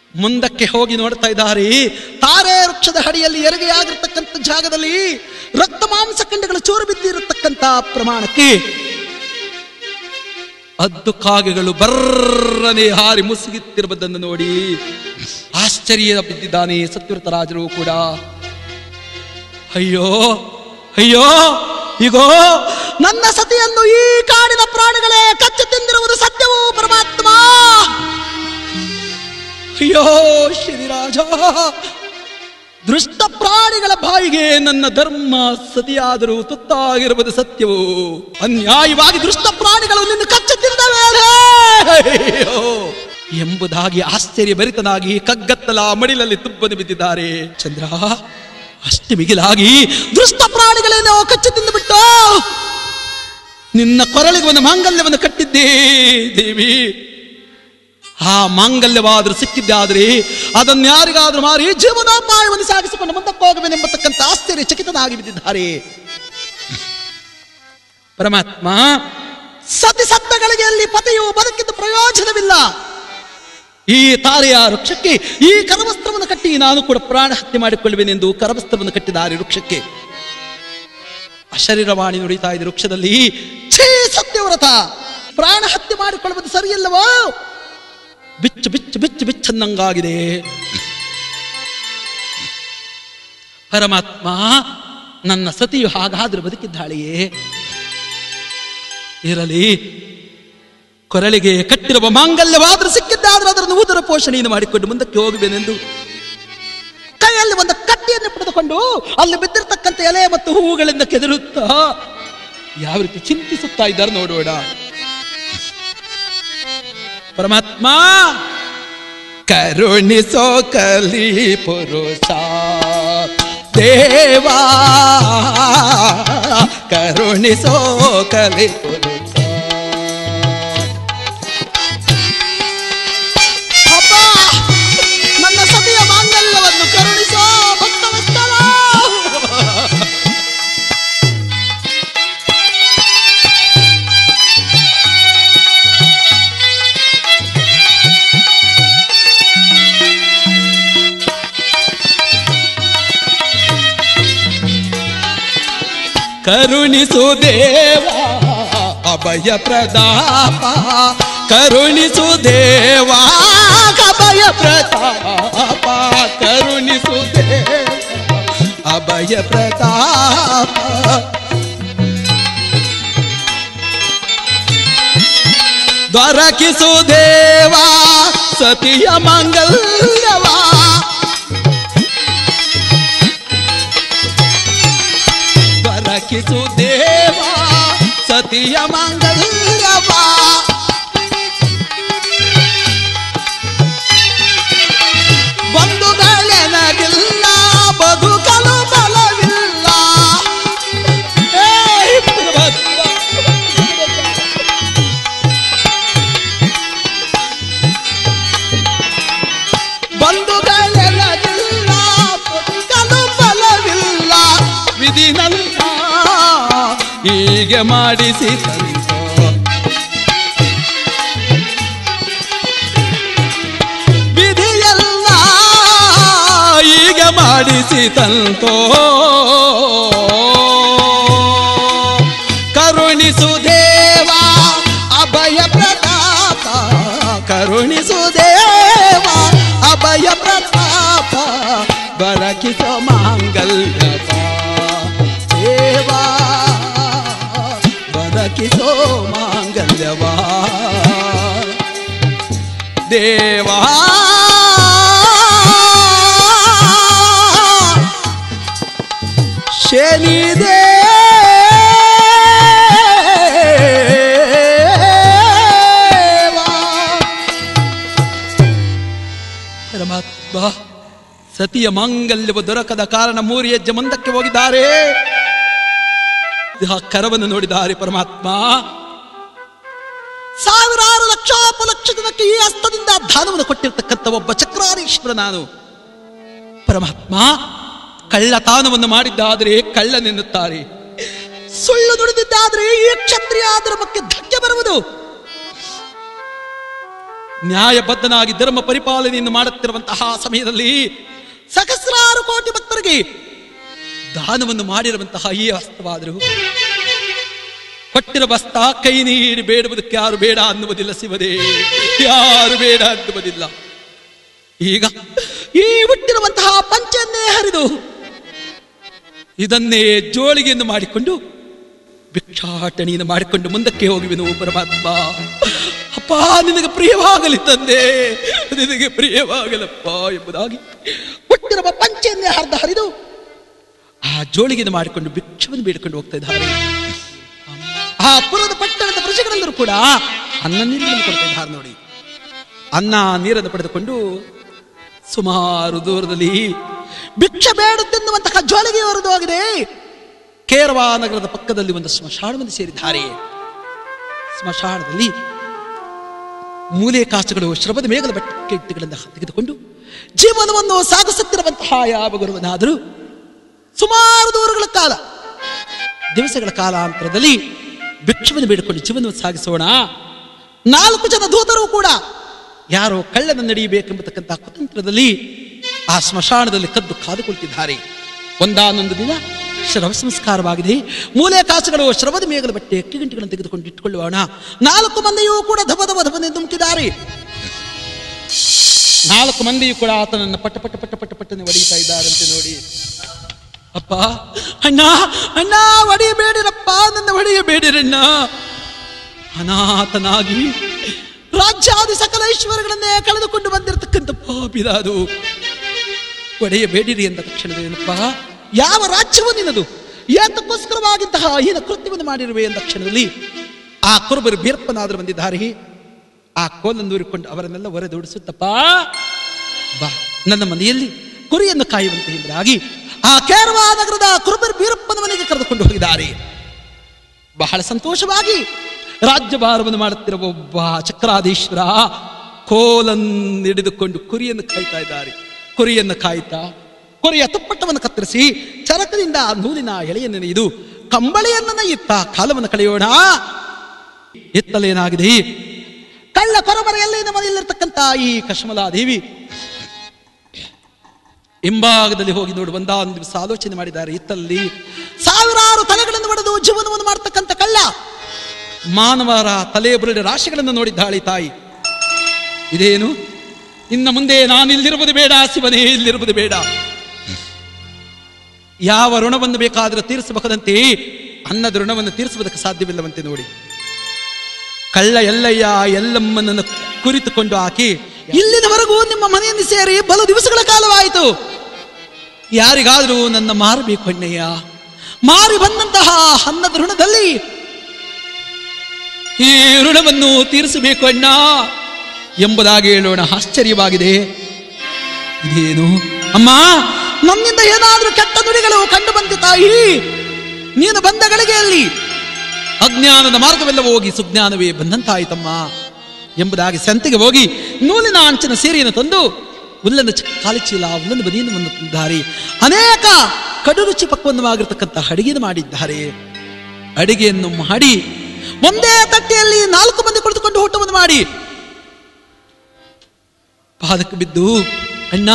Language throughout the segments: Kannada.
ಮುಂದಕ್ಕೆ ಹೋಗಿ ನೋಡ್ತಾ ಇದ್ದಾರೆ ತಾರೆ ವೃಕ್ಷದ ಅಡಿಯಲ್ಲಿ ಎರಗೆಯಾಗಿರ್ತಕ್ಕಂಥ ಜಾಗದಲ್ಲಿ ರಕ್ತ ಮಾಂಸ ಖಂಡಗಳು ಚೂರು ಬಿದ್ದಿರತಕ್ಕಂಥ ಪ್ರಮಾಣಕ್ಕೆ ಹದ್ದು ಕಾಗೆಗಳು ಬರ್ರನೆ ಹಾರಿ ಮುಸುಗುತ್ತಿರುವುದನ್ನು ನೋಡಿ ಆಶ್ಚರ್ಯ ಬಿದ್ದಿದ್ದಾನೆ ಸತ್ಯವ್ರತ ರಾಜರು ಕೂಡ ಅಯ್ಯೋ ಅಯ್ಯೋ ಈಗೋ ನನ್ನ ಸತಿಯನ್ನು ಈ ಕಾಡಿನ ಪ್ರಾಣಿಗಳೇ ಕಚ್ಚಿ ತಿಂದಿರುವುದು ಸತ್ಯವೂ ಪರಮಾತ್ಮ ಅಯ್ಯೋ ಶ್ರೀರಾಜ ದೃಷ್ಟ ಪ್ರಾಣಿಗಳ ಬಾಯಿಗೆ ನನ್ನ ಧರ್ಮ ಸತಿಯಾದರೂ ತುತ್ತಾಗಿರುವುದು ಸತ್ಯವು ಅನ್ಯಾಯವಾಗಿ ದೃಷ್ಟ ಪ್ರಾಣಿಗಳು ನಿನ್ನ ಕಚ್ಚುತ್ತಿದ್ದ ಮೇಲೆ ಅಯ್ಯೋ ಎಂಬುದಾಗಿ ಆಶ್ಚರ್ಯ ಭರಿತನಾಗಿ ಕಗ್ಗತ್ತಲ ಮಡಿಲಲ್ಲಿ ತುಬ್ಬನೆ ಬಿದ್ದಿದ್ದಾರೆ ಚಂದ್ರ ಅಷ್ಟು ಮಿಗಿಲಾಗಿ ದುಷ್ಟ ಪ್ರಾಣಿಗಳೇನೋ ಕಚ್ಚು ತಿಂದುಬಿಟ್ಟು ನಿನ್ನ ಕೊರಳಿಗೆ ಒಂದು ಮಾಂಗಲ್ಯವನ್ನು ಕಟ್ಟಿದ್ದೇ ದೇವಿ ಆ ಮಾಂಗಲ್ಯವಾದರೂ ಸಿಕ್ಕಿದ್ದಾದ್ರೆ ಅದನ್ನು ಯಾರಿಗಾದ್ರೂ ಮಾರಿ ಜೀವನೋಪಾಯವನ್ನು ಸಾಗಿಸಿಕೊಂಡು ಮುಂದಕ್ಕೆ ಹೋಗಬೇನೆಂಬತಕ್ಕಂಥ ಆಶ್ಚರ್ಯ ಚಕಿತನಾಗಿ ಬಿದ್ದಿದ್ದಾರೆ ಪರಮಾತ್ಮ ಸತಿ ಸತ್ತಗಳಿಗೆ ಅಲ್ಲಿ ಪತಿಯು ಬದುಕಿದ್ದು ಪ್ರಯೋಜನವಿಲ್ಲ ಈ ತಾರೆಯ ವೃಕ್ಷಕ್ಕೆ ಈ ಕರವಸ್ತ್ರವನ್ನು ಕಟ್ಟಿ ನಾನು ಕೂಡ ಪ್ರಾಣ ಹತ್ಯೆ ಮಾಡಿಕೊಳ್ಳುವೆನೆಂದು ಕರವಸ್ತ್ರವನ್ನು ಕಟ್ಟಿದ್ದಾರೆ ವೃಕ್ಷಕ್ಕೆ ಅಶರೀರವಾಣಿ ನುಡಿತಾ ಇದೆ ವೃಕ್ಷದಲ್ಲಿ ಛೇ ಸತ್ಯವ್ರತ ಪ್ರಾಣ ಹತ್ಯೆ ಮಾಡಿಕೊಳ್ಳುವುದು ಸರಿಯಲ್ಲವೋ ಬಿಚ್ಚು ಬಿಚ್ಚು ಬಿಚ್ಚು ಬಿಚ್ಚನ್ನಂಗಾಗಿದೆ ಪರಮಾತ್ಮ ನನ್ನ ಸತಿಯು ಹಾಗಾದ್ರೆ ಬದುಕಿದ್ದಾಳೆಯೇ ಇರಲಿ ಕೊರಳಿಗೆ ಕಟ್ಟಿರುವ ಮಾಂಗಲ್ಯವಾದರೂ ಸಿಕ್ಕಿದ್ದಾದ್ರೆ ಅದನ್ನು ಊದರ ಪೋಷಣೆಯನ್ನು ಮಾಡಿಕೊಂಡು ಮುಂದಕ್ಕೆ ಹೋಗಬೇನೆಂದು ಕೈಯಲ್ಲಿ ಒಂದು ಕಟ್ಟಿಯನ್ನು ಪಡೆದುಕೊಂಡು ಅಲ್ಲಿ ಬಿದ್ದಿರತಕ್ಕಂಥ ಎಲೆ ಮತ್ತು ಹೂವುಗಳಿಂದ ಕೆದರುತ್ತಾ ಯಾವ ರೀತಿ ಚಿಂತಿಸುತ್ತಾ ಇದ್ದಾರೆ ನೋಡೋಣ ಪರಮಾತ್ಮ ಕರುಣಿಸೋ ಕಲಿ ಪುರುಷ ದೇವಾ ಕರುಣಿಸೋ ಕಲಿ ಪುರುಷ ಅಪ್ಪ ನನ್ನ ಸತಿಯ ಮಾಂಗಲ್ಯವನ್ನು ಕರುಣಿಸೋ ಭಕ್ತವತ್ಸಲ ಕರುಣಿಸು ದೇವ ಅಭಯ ಪ್ರದಾಪ ಕರುಣಿಸು ದೇವ ಅಭಯ ಪ್ರತಾಪ ಕರುಣಿಸು ದೇವ ಅಭಯ ಪ್ರತಾಪ ದೊರಕಿಸು ದೇವ ಸತಿಯ ಮಂಗಲ್ಯವಾ ದೊರಕಿಸು ದೇವ ಸತಿಯ ಮಂಗಲ್ಯವ ಬಂಧುಗಳೆನಗಿಲ್ಲ ಬದುಕಲು ಬಲವಿಲ್ಲ ಏ ಭಗವಂತ. ಬಂಧುಗಳೆನಗಿಲ್ಲ ಬದುಕಲು ಬಲವಿಲ್ಲ ವಿಧಿನಲ್ಲ ಹೀಗೆ ಮಾಡಿಸಿ ತಂತೋ ವಿಧಿಯಲ್ಲ ಹೀಗೆ ಮಾಡಿಸಿ ತಂತೋ ಕರುಣಿಸು ದೇವ ಅಭಯ ಪ್ರತಾಪ ಕರುಣಿಸು ದೇವ ಅಭಯ ಪ್ರತಾಪ ಬರಕಿಸೋ ಮಾಂಗಲ್ಯಪ ದೇವಾ ಬದಕಿಸೋ ಮಾಂಗಲ್ಯವಾ ದೇವಾ ಶನಿದೇ ಪರಮಾತ್ಮ ಸತಿಯ ಮಾಂಗಲ್ಯವು ದೊರಕದ ಕಾರಣ ಮೂರು ಹೆಜ್ಜೆ ಮುಂದಕ್ಕೆ ಹೋಗಿದ್ದಾರೆ ಆ ಕರವನ್ನು ನೋಡಿದ್ದಾರೆ ಪರಮಾತ್ಮ ಸಾವಿರಾರು ಲಕ್ಷೋಪಲಕ್ಷ ಜನಕ್ಕೆ ಈ ಹಸ್ತದಿಂದ ದಾನವನ್ನು ಕೊಟ್ಟಿರ್ತಕ್ಕಂಥ ಒಬ್ಬ ಚಕ್ರಾರೀಶ್ವರ ನಾನು ಪರಮಾತ್ಮ ಕಳ್ಳತಾನವನ್ನು ಮಾಡಿದ್ದಾದರೆ ಕಳ್ಳನೆನ್ನುತ್ತಾರೆ ಸುಳ್ಳು ನುಡಿದಿದ್ದಾದರೆ ಈ ಕ್ಷತ್ರಿಯ ಧರ್ಮಕ್ಕೆ ಧಕ್ಕೆ ಬರುವುದು ನ್ಯಾಯಬದ್ಧನಾಗಿ ಧರ್ಮ ಪರಿಪಾಲನೆಯನ್ನು ಮಾಡುತ್ತಿರುವಂತಹ ಸಮಯದಲ್ಲಿ ಸಹಸ್ರಾರು ಕೋಟಿ ಭಕ್ತರಿಗೆ ದಾನವನ್ನು ಮಾಡಿರುವಂತಹ ಈ ಹಸ್ತವಾದರು ಕೊಟ್ಟಿರುವ ಹಸ್ತ ಕೈ ನೀಡಿ ಬೇಡುವುದಕ್ಕೆ ಯಾರು ಬೇಡ ಅನ್ನುವುದಿಲ್ಲ ಶಿವದೇ ಯಾರು ಬೇಡ ಅನ್ನುವುದಿಲ್ಲ ಈಗ ಈ ಹುಟ್ಟಿರುವಂತಹ ಪಂಚನ್ನೇ ಹರಿದು ಇದನ್ನೇ ಜೋಳಿಗೆಯನ್ನು ಮಾಡಿಕೊಂಡು ಭಿಕ್ಷಾಟನೆಯನ್ನು ಮಾಡಿಕೊಂಡು ಮುಂದಕ್ಕೆ ಹೋಗುವೆನು ಪರಮಾತ್ಮ ಅಪ್ಪ ನಿನಗೆ ಪ್ರಿಯವಾಗಲಿ ತಂದೆ ನಿನಗೆ ಪ್ರಿಯವಾಗಲಪ್ಪ ಎಂಬುದಾಗಿ ಹುಟ್ಟಿರುವ ಪಂಚೆಯನ್ನೇ ಹರಿದು ಹರಿದು ಆ ಜೋಳಿಗೆಯನ್ನು ಮಾಡಿಕೊಂಡು ಭಿಕ್ಷವನ್ನು ಬೇಡಿಕೊಂಡು ಹೋಗ್ತಾ ಇದ್ದಾರೆ ಆ ಪುರದ ಪಟ್ಟಣದ ಪ್ರಜೆಗಳೆಲ್ಲರೂ ಕೂಡ ಅನ್ನ ನೀರನ್ನು ಕೊಡ್ತಾ ಇದ್ದಾರೆ ನೋಡಿ ಅನ್ನ ನೀರನ್ನು ಪಡೆದುಕೊಂಡು ಸುಮಾರು ದೂರದಲ್ಲಿ ಭಿಕ್ಷೆ ಬೇಡುತ್ತೆನ್ನುವಂತಹ ಜೋಳಿಗೆ ಹೊರದು ಹೋಗಿದೆ ಕೇರವ ನಗರದ ಪಕ್ಕದಲ್ಲಿ ಒಂದು ಸ್ಮಶಾನವನ್ನು ಸೇರಿದ್ದಾರೆ ಸ್ಮಶಾನದಲ್ಲಿ ಮೂಲೆ ಕಾಸುಗಳು ಶ್ರಮದ ಮೇಘದ ಬಟ್ಟೆಗಳಿಂದ ತೆಗೆದುಕೊಂಡು ಜೀವನವನ್ನು ಸಾಗಿಸುತ್ತಿರುವಂತಹ ಯಾವ ಗುರುವನಾದರೂ ಸುಮಾರು ದೂರಗಳ ಕಾಲ ದಿವಸಗಳ ಕಾಲಾಂತರದಲ್ಲಿ ಭಿಕ್ಷವನ್ನು ಬೇಡಿಕೊಂಡು ಜೀವನವನ್ನು ಸಾಗಿಸೋಣ ನಾಲ್ಕು ಜನ ದೂತರು ಕೂಡ ಯಾರೋ ಕಳ್ಳನ ನಡೆಯಬೇಕೆಂಬತಕ್ಕಂತಹ ಕುತಂತ್ರದಲ್ಲಿ ಆ ಸ್ಮಶಾನದಲ್ಲಿ ಕದ್ದು ಕಾದುಕೊಳ್ತಿದ್ದಾರೆ ಒಂದಾನೊಂದು ದಿನ ಶ್ರವ ಸಂಸ್ಕಾರವಾಗಿದೆ ಮೂಲೆ ಕಾಸುಗಳು ಶ್ರವದ ಮೇಘದ ಬಟ್ಟೆ ಅಕ್ಕಿ ಗಂಟೆಗಳನ್ನು ತೆಗೆದುಕೊಂಡು ಇಟ್ಟುಕೊಳ್ಳೋಣ ನಾಲ್ಕು ಮಂದಿಯೂ ಕೂಡ ಧಬ ಧಬ ಧಬನೆ ಧುಮುಕಿದ್ದಾರೆ ನಾಲ್ಕು ಮಂದಿಯೂ ಕೂಡ ಆತನನ್ನು ಪಟ್ಟ ಪಟ್ಟ ಪಟ್ಟ ಪಟ್ಟ ಪಟ್ಟನೆ ಹೊಡೆಯುತ್ತಾ ಇದ್ದಾರಂತೆ ನೋಡಿ ಅಪ್ಪ ಅಣ್ಣ ಅಣ್ಣ ಹೊಡೆಯಬೇಡಿರಪ್ಪ ನನ್ನ ಹೊಡೆಯಬೇಡಿರಣ್ಣ ಅನಾಥನಾಗಿ ರಾಜ್ಯಾದಿ ಸಕಲ ಐಶ್ವರ್ಯಗಳನ್ನೇ ಕಳೆದುಕೊಂಡು ಬಂದಿರತಕ್ಕಂಥ ಪಾಪಿದಾದು ಒಡೆಯಬೇಡಿರಿ ಎಂದ ತಕ್ಷಣದೇನಪ್ಪ ಯಾವ ರಾಜ್ಯವು ನಿನ್ನದು ಏತಕ್ಕೋಸ್ಕರವಾಗಿದ್ತಹ ಹೀನ ಕೃತ್ಯವನ್ನು ಮಾಡಿರುವೆ ಎಂದ ಕ್ಷಣದಲ್ಲಿ ಆ ಕುರುಬರು ಬೀರಪ್ಪನಾದರೂ ಬಂದಿದ್ದಾರೆ ಆ ಕೋಲನ್ನು ದೂರಿಕೊಂಡು ಅವರನ್ನೆಲ್ಲ ಹೊರೆದೋಡಿಸುತ್ತಪ್ಪ ಬಾ ನನ್ನ ಮನೆಯಲ್ಲಿ ಕುರಿಯನ್ನು ಕಾಯುವಂತೆ ಎಂಬುದಾಗಿ ಆ ಕೇರಳ ನಗರದ ಕುರುಬರ್ ಬೀರಪ್ಪನ ಮನೆಗೆ ಕರೆದುಕೊಂಡು ಹೋಗಿದ್ದಾರೆ ಬಹಳ ಸಂತೋಷವಾಗಿ ರಾಜ್ಯಭಾರವನ್ನು ಮಾಡುತ್ತಿರುವ ಒಬ್ಬ ಚಕ್ರಾಧೀಶ್ವರ ಕೋಲನ್ನು ಹಿಡಿದುಕೊಂಡು ಕುರಿಯನ್ನು ಕಾಯ್ತಾ ಇದ್ದಾರೆ ಕುರಿಯನ್ನು ಕಾಯ್ತಾ ಕುರಿಯ ತುಪ್ಪಟ್ಟವನ್ನು ಕತ್ತರಿಸಿ ಚರಕದಿಂದ ಆ ನೂಲಿನ ಎಳೆಯನ್ನು ನೆನೆಯುದು ಕಂಬಳಿಯನ್ನು ಇತ್ತ ಕಾಲವನ್ನು ಕಳೆಯೋಣ ಎತ್ತಲೇನಾಗಿದೆ ಕಳ್ಳ ಕೊರಬರ ಎಲ್ಲಿನ ಮನೆಯಲ್ಲಿರ್ತಕ್ಕಂಥ ಈ ಕಶ್ಮಲಾದೇವಿ ಹಿಂಭಾಗದಲ್ಲಿ ಹೋಗಿ ನೋಡಿ ಒಂದ ಒಂದು ದಿವಸ ಆಲೋಚನೆ ಮಾಡಿದ್ದಾರೆ ಇತ್ತಲ್ಲಿ ಸಾವಿರಾರು ತಲೆಗಳನ್ನು ಒಡೆದು ಜೀವನವನ್ನು ಮಾಡತಕ್ಕಂಥ ಕಳ್ಳ ಮಾನವರ ತಲೆ ಬುರುಡೆ ರಾಶಿಗಳನ್ನು ನೋಡಿದ್ದಾಳೆ ಈ ತಾಯಿ ಇದೇನು ಇನ್ನು ಮುಂದೆ ನಾನು ಇಲ್ಲಿರುವುದು ಬೇಡ ಶಿವನೇ ಇಲ್ಲಿರುವುದು ಬೇಡ ಯಾವ ಋಣವನ್ನು ಬೇಕಾದರೂ ತೀರಿಸಬಹುದಂತೆ ಅನ್ನದ ಋಣವನ್ನು ತೀರಿಸುವುದಕ್ಕೆ ಸಾಧ್ಯವಿಲ್ಲವಂತೆ ನೋಡಿ ಕಳ್ಳ ಎಲ್ಲಯ್ಯ ಎಲ್ಲಮ್ಮನನ್ನು ಕುರಿತುಕೊಂಡು ಹಾಕಿ ಇಲ್ಲಿನವರೆಗೂ ನಿಮ್ಮ ಮನೆಯನ್ನು ಸೇರಿ ಬಲು ದಿವಸಗಳ ಕಾಲವಾಯಿತು ಯಾರಿಗಾದರೂ ನನ್ನ ಮಾರಬೇಕು ಅಣ್ಣಯ್ಯ ಮಾರಿ ಬಂದಂತಹ ಅನ್ನದ ಋಣದಲ್ಲಿ ಈ ಋಣವನ್ನು ತೀರಿಸಬೇಕು ಅಣ್ಣ ಎಂಬುದಾಗಿ ಹೇಳೋಣ ಆಶ್ಚರ್ಯವಾಗಿದೆ ಇದೇನು ಅಮ್ಮ ನನ್ನಿಂದ ಏನಾದರೂ ಕೆಟ್ಟ ನುಡಿಗಳು ಕಂಡು ಬಂತು ತಾಯಿ ನೀನು ಬಂದ ಗಳಿಗೆಯಲ್ಲಿ ಅಜ್ಞಾನದ ಮಾರ್ಗವೆಲ್ಲ ಹೋಗಿ ಸುಜ್ಞಾನವೇ ಬಂದಂತಾಯಿತಮ್ಮ ಎಂಬುದಾಗಿ ಸಂತೆಗೆ ಹೋಗಿ ನೂಲಿನ ಅಂಚಿನ ಸೀರೆಯನ್ನು ತಂದು ಹುಲ್ಲನ್ನು ಚ- ಕಾಲಿಚೀಲ ಹುಲ್ಲನ್ನು ಬದಿಯನ್ನು ತಂದಿದ್ದಾರೆ ಅನೇಕ ಕಡು ರುಚಿ ಪಕ್ವವಾಗಿರ್ತಕ್ಕಂಥ ಅಡಿಗೆಯನ್ನು ಮಾಡಿದ್ದಾರೆ ಅಡಿಗೆಯನ್ನು ಮಾಡಿ ಒಂದೇ ತಟ್ಟೆಯಲ್ಲಿ ನಾಲ್ಕು ಮಂದಿ ಕುಳಿತುಕೊಂಡು ಊಟವನ್ನು ಮಾಡಿ ಪಾದಕ್ಕೆ ಬಿದ್ದು ಅಣ್ಣ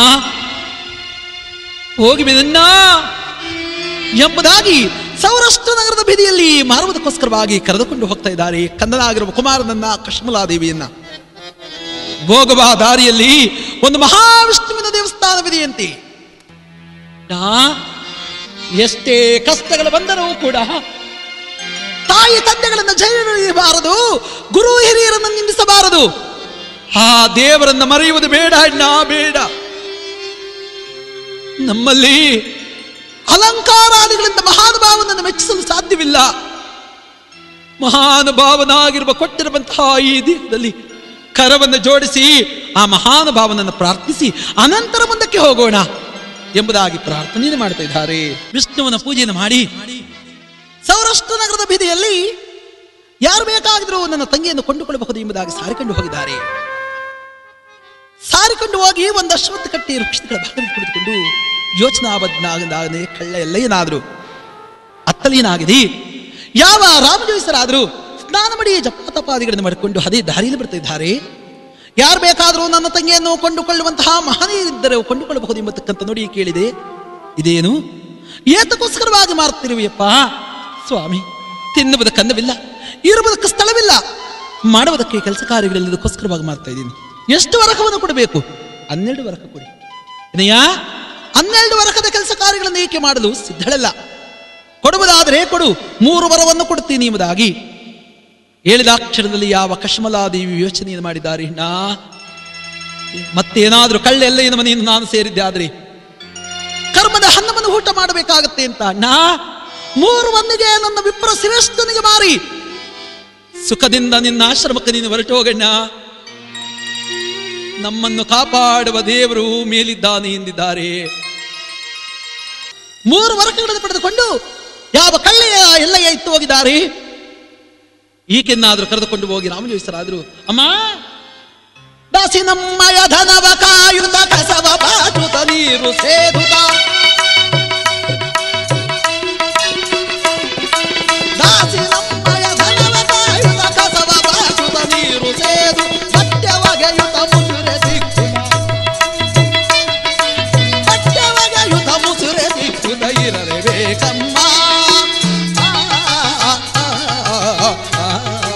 ಹೋಗಿ ಬಿದಣ್ಣ ಎಂಬುದಾಗಿ ಸೌರಾಷ್ಟ್ರ ನಗರದ ಬೀದಿಯಲ್ಲಿ ಮಾರುವುದಕ್ಕೋಸ್ಕರವಾಗಿ ಕರೆದುಕೊಂಡು ಹೋಗ್ತಾ ಇದ್ದಾರೆ ಕಂದನಾಗಿರುವ ಕುಮಾರನನ್ನ ಕಶ್ಮಲಾದೇವಿಯನ್ನ ಹೋಗುವ ದಾರಿಯಲ್ಲಿ ಒಂದು ಮಹಾವಿಷ್ಣುವಿನ ದೇವಸ್ಥಾನವಿದೆಯಂತೆ ನಾ ಎಷ್ಟೇ ಕಷ್ಟಗಳು ಬಂದರೂ ಕೂಡ ತಾಯಿ ತಂದೆಗಳನ್ನು ಜೈಲಿಡಬಾರದು ಗುರು ಹಿರಿಯರನ್ನು ನಿಂದಿಸಬಾರದು ಆ ದೇವರನ್ನ ಮರೆಯುವುದು ಬೇಡ ಅಣ್ಣ ಬೇಡ ನಮ್ಮಲ್ಲಿ ಅಲಂಕಾರಾದಿಗಳಿಂದ ಮಹಾನುಭಾವನನ್ನು ಮೆಚ್ಚಿಸಲು ಸಾಧ್ಯವಿಲ್ಲ ಮಹಾನುಭಾವನಾಗಿರುವ ಕೊಟ್ಟಿರುವಂತಹ ಈ ದೇಹದಲ್ಲಿ ಕರವನ್ನು ಜೋಡಿಸಿ ಆ ಮಹಾನುಭಾವನನ್ನು ಪ್ರಾರ್ಥಿಸಿ ಅನಂತರ ಮುಂದಕ್ಕೆ ಹೋಗೋಣ ಎಂಬುದಾಗಿ ಪ್ರಾರ್ಥನೆಯನ್ನು ಮಾಡ್ತಾ ಇದ್ದಾರೆ ವಿಷ್ಣುವನ ಪೂಜೆಯನ್ನು ಮಾಡಿ ಸೌರಾಷ್ಟ್ರ ನಗರದ ಬೀದಿಯಲ್ಲಿ ಯಾರು ಬೇಕಾಗಿದ್ರು ನನ್ನ ತಂಗಿಯನ್ನು ಕೊಂಡುಕೊಳ್ಳಬಹುದು ಎಂಬುದಾಗಿ ಸಾರಿಕೊಂಡು ಹೋಗಿದ್ದಾರೆ ಸಾರಿಕೊಂಡು ಹೋಗಿ ಒಂದು ಅಶ್ವತ್ಥ ಕಟ್ಟಿ ವೃಕ್ಷಗಳ ಭಾಗದಲ್ಲಿ ಕುಳಿತುಕೊಂಡು ಯೋಚನಾಬದ್ಧನಾಗದಾಗದೆ ಕಳ್ಳ ಎಲ್ಲ ಏನಾದ್ರು ಅತ್ತಲೇನಾಗಿದೆ ಯಾವ ರಾಮಜೋಯಿಸರಾದರೂ ಸ್ನಾನ ಮಾಡಿ ಜಪತಪಾದಿಗಳನ್ನು ಮಾಡಿಕೊಂಡು ಅದೇ ದಾರಿಯಲ್ಲಿ ಬರ್ತಾ ಇದ್ದಾರೆ ಯಾರು ಬೇಕಾದರೂ ನನ್ನ ತಂಗಿಯನ್ನು ಕೊಂಡುಕೊಳ್ಳುವಂತಹ ಮಹನೀಯರಿದ್ದರೆ ಕೊಂಡುಕೊಳ್ಳಬಹುದು ಎಂಬತಕ್ಕಂಥ ನುಡಿ ಕೇಳಿದೆ ಇದೇನು ಏತಕ್ಕೋಸ್ಕರವಾಗಿ ಮಾರುತ್ತಿರುವೆಯಪ್ಪ ಸ್ವಾಮಿ ತಿನ್ನುವುದಕ್ಕೆ ಅನ್ನವಿಲ್ಲ ಇರುವುದಕ್ಕೆ ಸ್ಥಳವಿಲ್ಲ ಮಾಡುವುದಕ್ಕೆ ಕೆಲಸ ಕಾರ್ಯಗಳಿಲ್ಲದಕ್ಕೋಸ್ಕರವಾಗಿ ಮಾಡ್ತಾ ಇದ್ದೀನಿ ಎಷ್ಟು ವರಕವನ್ನು ಕೊಡಬೇಕು ಹನ್ನೆರಡು ವರಕ ಕೊಡಿ ಏನಯ್ಯ ಹನ್ನೆರಡು ವರಕದ ಕೆಲಸ ಕಾರ್ಯಗಳನ್ನು ಏಕೆ ಮಾಡಲು ಸಿದ್ಧಳಲ್ಲ ಕೊಡುವುದಾದರೆ ಕೊಡು ಮೂರು ವರವನ್ನು ಕೊಡುತ್ತೀನಿ ಎಂಬುದಾಗಿ ಹೇಳಿದ ಅಕ್ಷರದಲ್ಲಿ ಯಾವ ಕಶ್ಮಲಾದೇವಿ ಯೋಚನೆಯನ್ನು ಮಾಡಿದ್ದಾರೆ ನಾ ಮತ್ತೇನಾದ್ರೂ ಕಳ್ಳೆಲ್ಲ ಏನು ಮನೆಯನ್ನು ನಾನು ಸೇರಿದ್ದೆ ಆದ್ರೆ ಕರ್ಮದ ಹನ್ನವನ್ನು ಊಟ ಮಾಡಬೇಕಾಗತ್ತೆ ಅಂತ ನಾ ಮೂರು ಮಂದಿಗೆ ನನ್ನ ವಿಪ್ರ ಶ್ರೇಷ್ಠನಿಗೆ ಮಾರಿ ಸುಖದಿಂದ ನಿನ್ನ ಆಶ್ರಮಕ್ಕೆ ನೀನು ಹೊರಟು ಹೋಗಣ್ಣ ನಮ್ಮನ್ನು ಕಾಪಾಡುವ ದೇವರು ಮೇಲಿದ್ದಾನೆ ಎಂದಿದ್ದಾರೆ ಮೂರು ವರಕಗಳನ್ನು ಪಡೆದುಕೊಂಡು ಯಾವ ಕಳ್ಳೆಯ ಎಲ್ಲೆಯ ಇತ್ತು ಹೋಗಿದ್ದಾರೆ ಈಕೆನ್ನಾದ್ರೂ ಕರೆದುಕೊಂಡು ಹೋಗಿ ರಾಮಜೋಯಿಸರಾದ್ರು ಅಮ್ಮ ದಾಸಿ ನಮ್ಮಯ ಧನವ ಕಾಯುತ ಕಸವ ಬಾಚುತ ನೀರು ಸೇದುತ ದಾಸಿ ನಮ್ಮಯ ಧನವ ಕಾಯುತ ಕಸವ ಬಾಚುತ ನೀರು ಸೇದು ಸತ್ಯವಗೆಯುತ ಮುಸುರೆ ದಿಕ್ಕುಮ ಸತ್ಯವಗೆಯುತ ಮುಸುರೆ ದಿಕ್ಕುತ ಇರಲೇಬೇಕಮ್ಮ ಆ, ಆ, ಆ, ಆ, ಆ.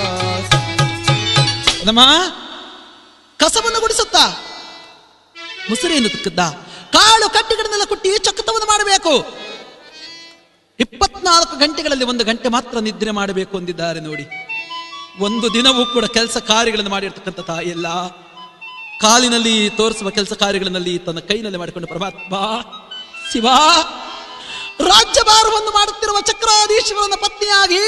ನಮ್ಮ ಕಸವನ್ನು ಗುಡಿಸುತ್ತಾ ಮುಸುರೆಯನ್ನು ತುಕ್ಕದ್ದ ಕಾಳು ಕಟ್ಟಿಗಳನ್ನೆಲ್ಲ ಕುಟ್ಟಿ ಚಕ್ಕತವನ್ನು ಮಾಡಬೇಕು ಇಪ್ಪತ್ನಾಲ್ಕು ಗಂಟೆಗಳಲ್ಲಿ ಒಂದು ಗಂಟೆ ಮಾತ್ರ ನಿದ್ರೆ ಮಾಡಬೇಕು ಅಂದಿದ್ದಾರೆ ನೋಡಿ ಒಂದು ದಿನವೂ ಕೂಡ ಕೆಲಸ ಕಾರ್ಯಗಳನ್ನು ಮಾಡಿರ್ತಕ್ಕಂಥ ತಾಯಿಯಲ್ಲ ಕಾಲಿನಲ್ಲಿ ತೋರಿಸುವ ಕೆಲಸ ಕಾರ್ಯಗಳಲ್ಲಿ ತನ್ನ ಕೈನಲ್ಲಿ ಮಾಡಿಕೊಂಡು ಪರಮಾತ್ಮ ಶಿವ ರಾಜ್ಯಭಾರವನ್ನು ಮಾಡುತ್ತಿರುವ ಚಕ್ರಾಧೀಶ್ವರನ ಪತ್ನಿಯಾಗಿ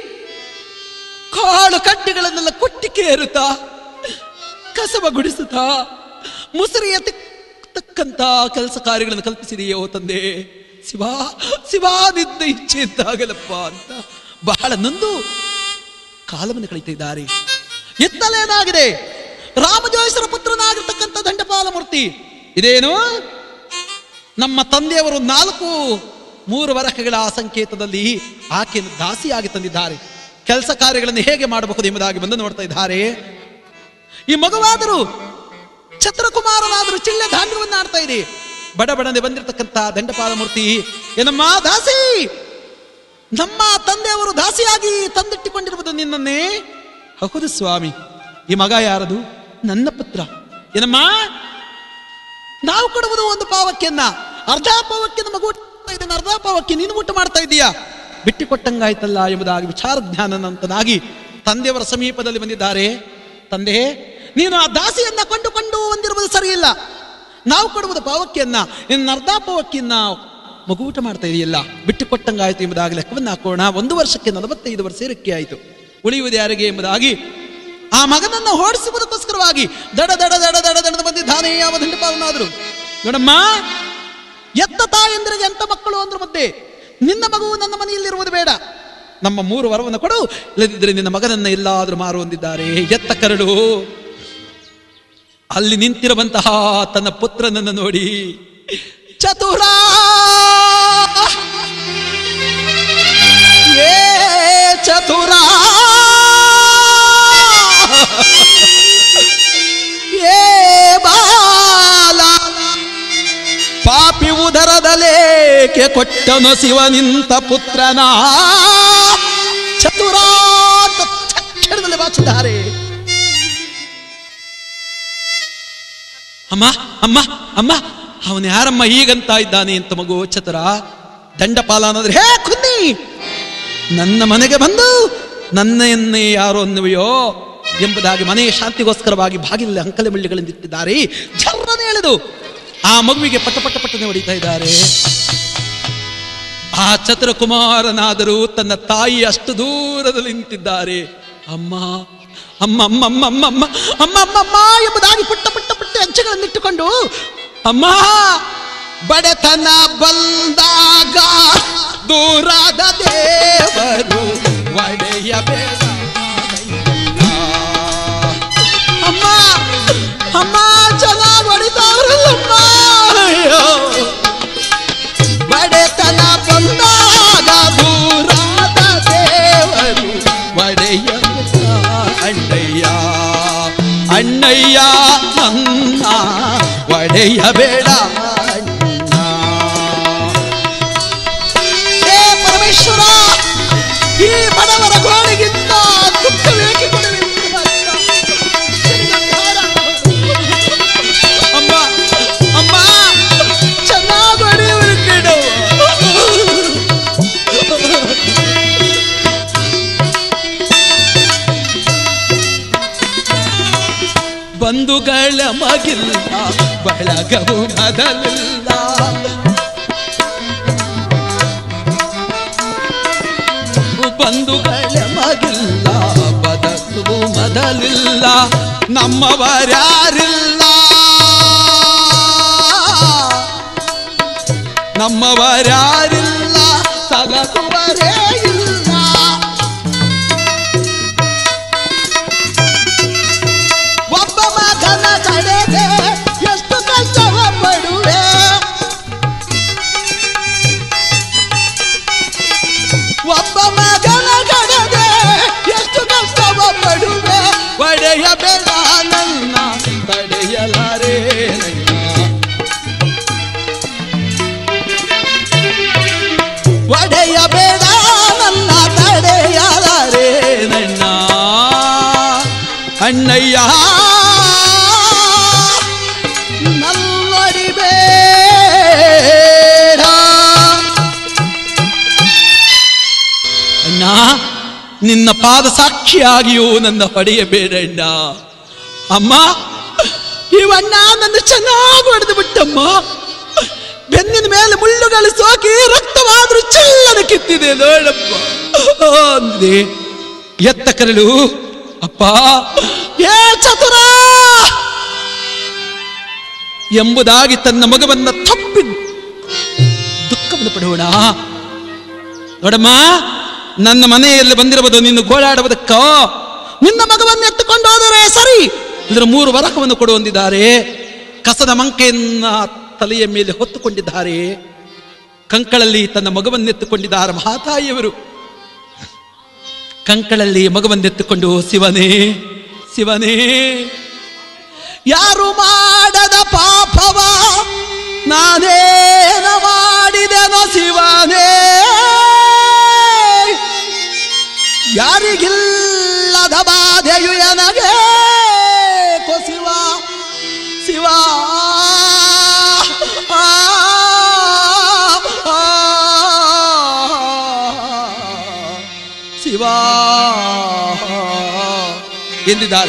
ಕಾಳು ಕಡ್ಡಿಗಳನ್ನೆಲ್ಲ ಕುಟ್ಟಿ ಕೇರುತ್ತಾ ಕಸವ ಗುಡಿಸುತ್ತಾ ಮುಸುರಿಯ ತಕ್ಕಂತ ಕೆಲಸ ಕಾರ್ಯಗಳನ್ನು ಕಲ್ಪಿಸಿದೆಯೋ ತಂದೆ ಶಿವ ಶಿವ ನಿದ್ದ ಇಚ್ಛೆ ಇದ್ದಾಗಲಪ್ಪ ಅಂತ ಬಹಳ ನೊಂದು ಕಾಲವನ್ನು ಕಳೀತಿದ್ದಾರೆ ಎತ್ತಲೇನಾಗಿದೆ ರಾಮಜೋಯಿಸರ ಪುತ್ರನಾಗಿರ್ತಕ್ಕಂಥ ದಂಡಪಾಲ ಮೂರ್ತಿ ಇದೇನು ನಮ್ಮ ತಂದೆಯವರು ನಾಲ್ಕು ಮೂರು ವರಕಗಳ ಸಂಕೇತದಲ್ಲಿ ಆಕೆಯನ್ನು ದಾಸಿಯಾಗಿ ತಂದಿದ್ದಾರೆ ಕೆಲಸ ಕಾರ್ಯಗಳನ್ನು ಹೇಗೆ ಮಾಡಬಹುದು ಎಂಬುದಾಗಿ ಬಂದು ನೋಡ್ತಾ ಇದ್ದಾರೆ ಈ ಮಗುವಾದರೂ ಛತ್ರಕುಮಾರನಾದರೂ ಚಿಳ್ಳೆ ಧಾನ್ಯವನ್ನು ಆಡ್ತಾ ಇದೆ ಬಡ ಬಡನೆ ಬಂದಿರತಕ್ಕಂಥ ದಂಡಪಾಲ ಮೂರ್ತಿ ಏನಮ್ಮ ದಾಸಿ ನಮ್ಮ ತಂದೆಯವರು ದಾಸಿಯಾಗಿ ತಂದಿಟ್ಟುಕೊಂಡಿರುವುದು ನಿನ್ನನ್ನೇ ಹೌದು ಸ್ವಾಮಿ ಈ ಮಗ ಯಾರದು ನನ್ನ ಪುತ್ರ ಏನಮ್ಮ ನಾವು ಕೊಡುವುದು ಒಂದು ಪಾವಕ್ಯನ್ನ ಅರ್ಧ ಪಾವಕ್ಯನ ಮಗು ಊಟ ಮಾಡ್ತಾ ಇದ್ದಾನೆ, ಅರ್ಧ ಪಾವಕ್ಕೆ ನೀನು ಊಟ ಮಾಡ್ತಾ ಇದ್ದೀಯಾ ಬಿಟ್ಟು ಕೊಟ್ಟಂಗಾಯ್ತಲ್ಲ ಎಂಬುದಾಗಿ ವಿಚಾರ ಜ್ಞಾನನಂತನಾಗಿ ತಂದೆಯವರ ಸಮೀಪದಲ್ಲಿ ಬಂದಿದ್ದಾರೆ ತಂದೆ ನೀನು ಆ ದಾಸಿಯನ್ನ ಕೊಂಡುಕೊಂಡು ಬಂದಿರುವುದು ಸರಿಯಿಲ್ಲ ನಾವು ಕೊಡುವುದು ಪಾವಕ್ಯನ್ನ ನಿನ್ನ ಅರ್ಧ ಪಾವಕ್ಯನ್ನ ಮಗು ಊಟ ಮಾಡ್ತಾ ಇದೆಯಲ್ಲ ಬಿಟ್ಟು ಕೊಟ್ಟಂಗಾಯ್ತು ಎಂಬುದಾಗಿ ಲೆಕ್ಕವನ್ನು ಹಾಕೋಣ ಒಂದು ವರ್ಷಕ್ಕೆ ನಲವತ್ತೈದು ವರ್ಷ ಸೇರಿಕೆ ಆಯಿತು ಉಳಿಯುವುದು ಯಾರಿಗೆ ಎಂಬುದಾಗಿ ಆ ಮಗನನ್ನ ಓಡಿಸುವುದಕ್ಕೋಸ್ಕರವಾಗಿ ದಡ ದಡ ದಡ ದಡ ದಡದ ಬಂದಿದ್ದಾನೆ ಯಾವ ದಂಡಪಾಲನಾದ್ರು ನೋಡಮ್ಮ ಎತ್ತ ತಾಯಂದಿರಿಗೆ ಎಂತ ಮಕ್ಕಳು ಅಂದ್ರ ಮಧ್ಯೆ ನಿನ್ನ ಮಗು ನನ್ನ ಮನೆಯಲ್ಲಿರುವುದು ಬೇಡ ನಮ್ಮ ಮೂರು ವರವನ್ನು ಕೊಡು ಇಲ್ಲದಿದ್ದರೆ ನಿನ್ನ ಮಗನನ್ನ ಎಲ್ಲಾದ್ರೂ ಮಾರು ಹೊಂದಿದ್ದಾರೆ ಎತ್ತ ಕರಡು ಅಲ್ಲಿ ನಿಂತಿರುವಂತಹ ತನ್ನ ಪುತ್ರನನ್ನು ನೋಡಿ ಚತುರ ಏ ಚತುರ ಏ ಬಾಲ ಪಾಪಿ ಉದರದಲೇಕೆ ಕೊಟ್ಟನು ಶಿವ ನಿಂತ ಪುತ್ರನ ಚತುರ ಅಂತ ತಕ್ಷಣದಲ್ಲಿ ಬಾಚಿದ್ದಾರೆ ಅಮ್ಮ ಅಮ್ಮ ಅಮ್ಮ ಅವನು ಯಾರಮ್ಮ ಹೀಗಂತ ಇದ್ದಾನೆ ಅಂತ ಮಗು ಚತುರ ದಂಡಪಾಲ ಅನ್ನೋದ್ರೆ ಹೇ ಕುನ್ನಿ ನನ್ನ ಮನೆಗೆ ಬಂದು ನನ್ನೆನ್ನೇ ಯಾರು ಅನ್ನುವೆಯೋ ಎಂಬುದಾಗಿ ಮನೆಯ ಶಾಂತಿಗೋಸ್ಕರವಾಗಿ ಬಾಗಿಲ ಅಂಕಲೆ ಬಳ್ಳಿಗಳಿಂದ ಇಟ್ಟಿದ್ದಾರೆ ಜರ್ರನೆ ಎಳೆದು ಆ ಮಗುವಿಗೆ ಪಟ ಪಟ ಪಟ್ಟನೆ ಹೊಡಿತಾ ಇದ್ದಾರೆ ಆ ಚತುರಕುಮಾರನಾದರೂ ತನ್ನ ತಾಯಿ ಅಷ್ಟು ದೂರದಲ್ಲಿ ನಿಂತಿದ್ದಾರೆ ಅಮ್ಮ ಅಮ್ಮ ಅಮ್ಮ ಅಮ್ಮ ಅಮ್ಮ ಅಮ್ಮ ಅಮ್ಮ ಅಮ್ಮ ಅಮ್ಮ ಎಂಬುದಾಗಿ ಪುಟ್ಟ ಪುಟ್ಟ ಪುಟ್ಟ ಹೆಜ್ಜೆಗಳನ್ನಿಟ್ಟುಕೊಂಡು ಅಮ್ಮ ಬಡತನ ಬಂದಾಗ ದೂರಾದ ದೇವರು ಒಡೆಯಬೇಡ ಅಮ್ಮ ಅಮ್ಮ ಚೆನ್ನಾಗಿ ಹೊಡಿತಾವ್ರಲ್ಲಮ್ಮ ಅಯ್ಯೋ ಬಡೆತನ ಬಂದಾಗ ದೂರಾದ ದೇವರು ಒಡೆಯ ಅಣ್ಣಯ್ಯ ಅಣ್ಣಯ್ಯ ಒಡೆಯಬೇಡ ಅಣ್ಣ. ಹೇ ಪರಮೇಶ್ವರ ಈ ಬಡವರ ಗೋಳಿಗಿಂತ ದುಃಖವೇಕೆ ಕೊಡಲಿ ಅಮ್ಮ ಅಮ್ಮ ಚೆನ್ನಾಗಿ ಹೊಡೆಯವರು ಕೇಳು ಬಂಧುಗಳ ಮಗಿಲ್ಲ ಬಳಗವು ಮೊದಲಿಲ್ಲ ಬಂಧುಗಳ ಮಗಿಲ್ಲ ಬದಲು ಮೊದಲಿಲ್ಲ ನಮ್ಮವರ್ಯಾರಿಲ್ಲ ನಮ್ಮವರ್ಯಾರಿಲ್ಲ ಸಲಹುವರೇ ಇಲ್ಲ ಒಬ್ಬ ಮಗನ ಕಡೆಗೆ ಎಷ್ಟು ಕಷ್ಟವ ಪಡುವೆ ಒಬ್ಬ ಮಗನ ಕಡೆಗೆ ಎಷ್ಟು ಕಷ್ಟವ ಪಡುವೆ ಒಡೆಯಬೇಡ ನನ್ನ ತಡೆಯಲಾರೆ ಒಡೆಯಬೇಡ ನನ್ನ ತಡೆಯಲಾರೆ ನನ್ನ ಅಣ್ಣಯ್ಯ ನಲ್ಲಡಿಬೇಡ ಅಣ್ಣ ನಿನ್ನ ಪಾದ ಸಾಕ್ಷಿಯಾಗಿಯೂ ನನ್ನ ಹೊಡೆಯಬೇಡಣ್ಣ ಅಮ್ಮ ಇವಣ್ಣ ನನ್ನ ಚೆನ್ನಾಗಿ ಹೊಡೆದು ಬಿಟ್ಟಮ್ಮ ಬೆನ್ನಿನ ಮೇಲೆ ಮುಳ್ಳುಗಳು ಸೋಕಿ ರಕ್ತವಾದ್ರೂ ಚೆಲ್ಲನ ಕಿತ್ತಿದೆ ನೋಡಪ್ಪ ಅಂದೆ ಎತ್ತ ಕರಳು ಅಪ್ಪ ಏ ಚತುರ ಎಂಬುದಾಗಿ ತನ್ನ ಮಗವನ್ನ ತಪ್ಪಿ ದುಃಖವನ್ನು ಪಡುವಣ ನೋಡಮ್ಮ ನನ್ನ ಮನೆಯಲ್ಲಿ ಬಂದಿರಬಹುದು ನೀನು ಗೋಳಾಡುವುದಕ್ಕೋ ನಿನ್ನ ಮಗವನ್ನು ಎತ್ತುಕೊಂಡು ಹೋದರೆ ಸರಿ ಇದರ ಮೂರು ವರಕವನ್ನು ಕೊಡುವಂದಿದ್ದಾರೆ ಕಸದ ಮಂಕೆಯನ್ನ ತಲೆಯ ಮೇಲೆ ಹೊತ್ತುಕೊಂಡಿದ್ದಾರೆ ಕಂಕಳಲ್ಲಿ ತನ್ನ ಮಗವನ್ನೆತ್ತುಕೊಂಡಿದ್ದಾರೆ ಮಹಾತಾಯಿಯವರು ಕಂಕಳಲ್ಲಿ ಮಗವನ್ನೆತ್ತುಕೊಂಡು ಶಿವನೇ ಶಿವನೇ ಯಾರು ಮಾಡದ ಪಾಪವ ನಾನೇನ ಮಾಡಿದೆನೋ ಶಿವನೇ ಯಾರಿಗಿಲ್ಲದ ಬಾಧೆಯು ನನಗೆ ಕೋ ಶಿವ ಶಿವ ಆ, ಆ, ಶಿವ ಎಂದಿದ್ದಾರೆ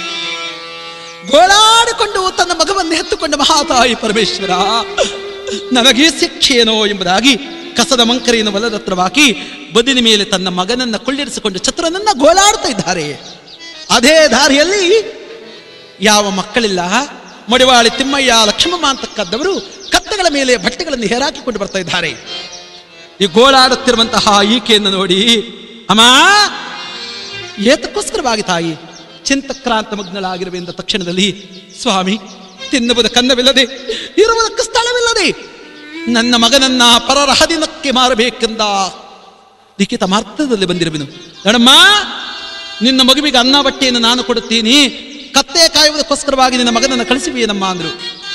ಗೋಳಾಡಿಕೊಂಡು ತನ್ನ ಮಗವನ್ನು ಎತ್ತುಕೊಂಡ ಮಹಾತಾಯಿ ಪರಮೇಶ್ವರ ನನಗೆ ಶಿಕ್ಷೆಯೇನೋ ಎಂಬುದಾಗಿ ಕಸದ ಮಂಕರಿಯನ್ನು ಹೊಲದ ಹತ್ರ ಹಾಕಿ ಬದಿನ ಮೇಲೆ ತನ್ನ ಮಗನನ್ನ ಕೊಳ್ಳಿರಿಸಿಕೊಂಡು ಛತ್ರನನ್ನ ಗೋಳಾಡ್ತಾ ಇದ್ದಾರೆ ಅದೇ ದಾರಿಯಲ್ಲಿ ಯಾವ ಮಕ್ಕಳಿಲ್ಲ ಮಡಿವಾಳಿ ತಿಮ್ಮಯ್ಯ ಲಕ್ಷ್ಮಮ್ಮ ಅಂತಕ್ಕದ್ದವರು ಕತ್ತೆಗಳ ಮೇಲೆ ಬಟ್ಟೆಗಳನ್ನು ಹೇರಾಕಿಕೊಂಡು ಬರ್ತಾ ಇದ್ದಾರೆ ಈ ಗೋಳಾಡುತ್ತಿರುವಂತಹ ಈಕೆಯನ್ನು ನೋಡಿ ಅಮ್ಮ ಏತಕ್ಕೋಸ್ಕರವಾಗಿ ತಾಯಿ ಚಿಂತಕ್ರಾಂತ ಮಗ್ನಳಾಗಿರುವೆಂದ ತಕ್ಷಣದಲ್ಲಿ ಸ್ವಾಮಿ ತಿನ್ನುವುದ ಕನ್ನವಿಲ್ಲದೆ ಇರುವುದಕ್ಕೆ ಸ್ಥಳವಿಲ್ಲದೆ ನನ್ನ ಮಗನನ್ನ ಪರರ ಹದಿನಕ್ಕೆ ಮಾರಬೇಕೆಂದ ಲಿಖಿತ ಮಾರ್ಥದಲ್ಲಿ ಬಂದಿರುವೆನು ನೋಡಮ್ಮ ನಿನ್ನ ಮಗುವಿಗೆ ಅನ್ನ ಬಟ್ಟೆಯನ್ನು ನಾನು ಕೊಡುತ್ತೀನಿ ಕತ್ತೆ ಕಾಯುವುದಕ್ಕೋಸ್ಕರವಾಗಿ ನಿನ್ನ ಮಗನನ್ನು ಕಳಿಸುವೆಯೇನಮ್ಮ ಅಂದ್ರು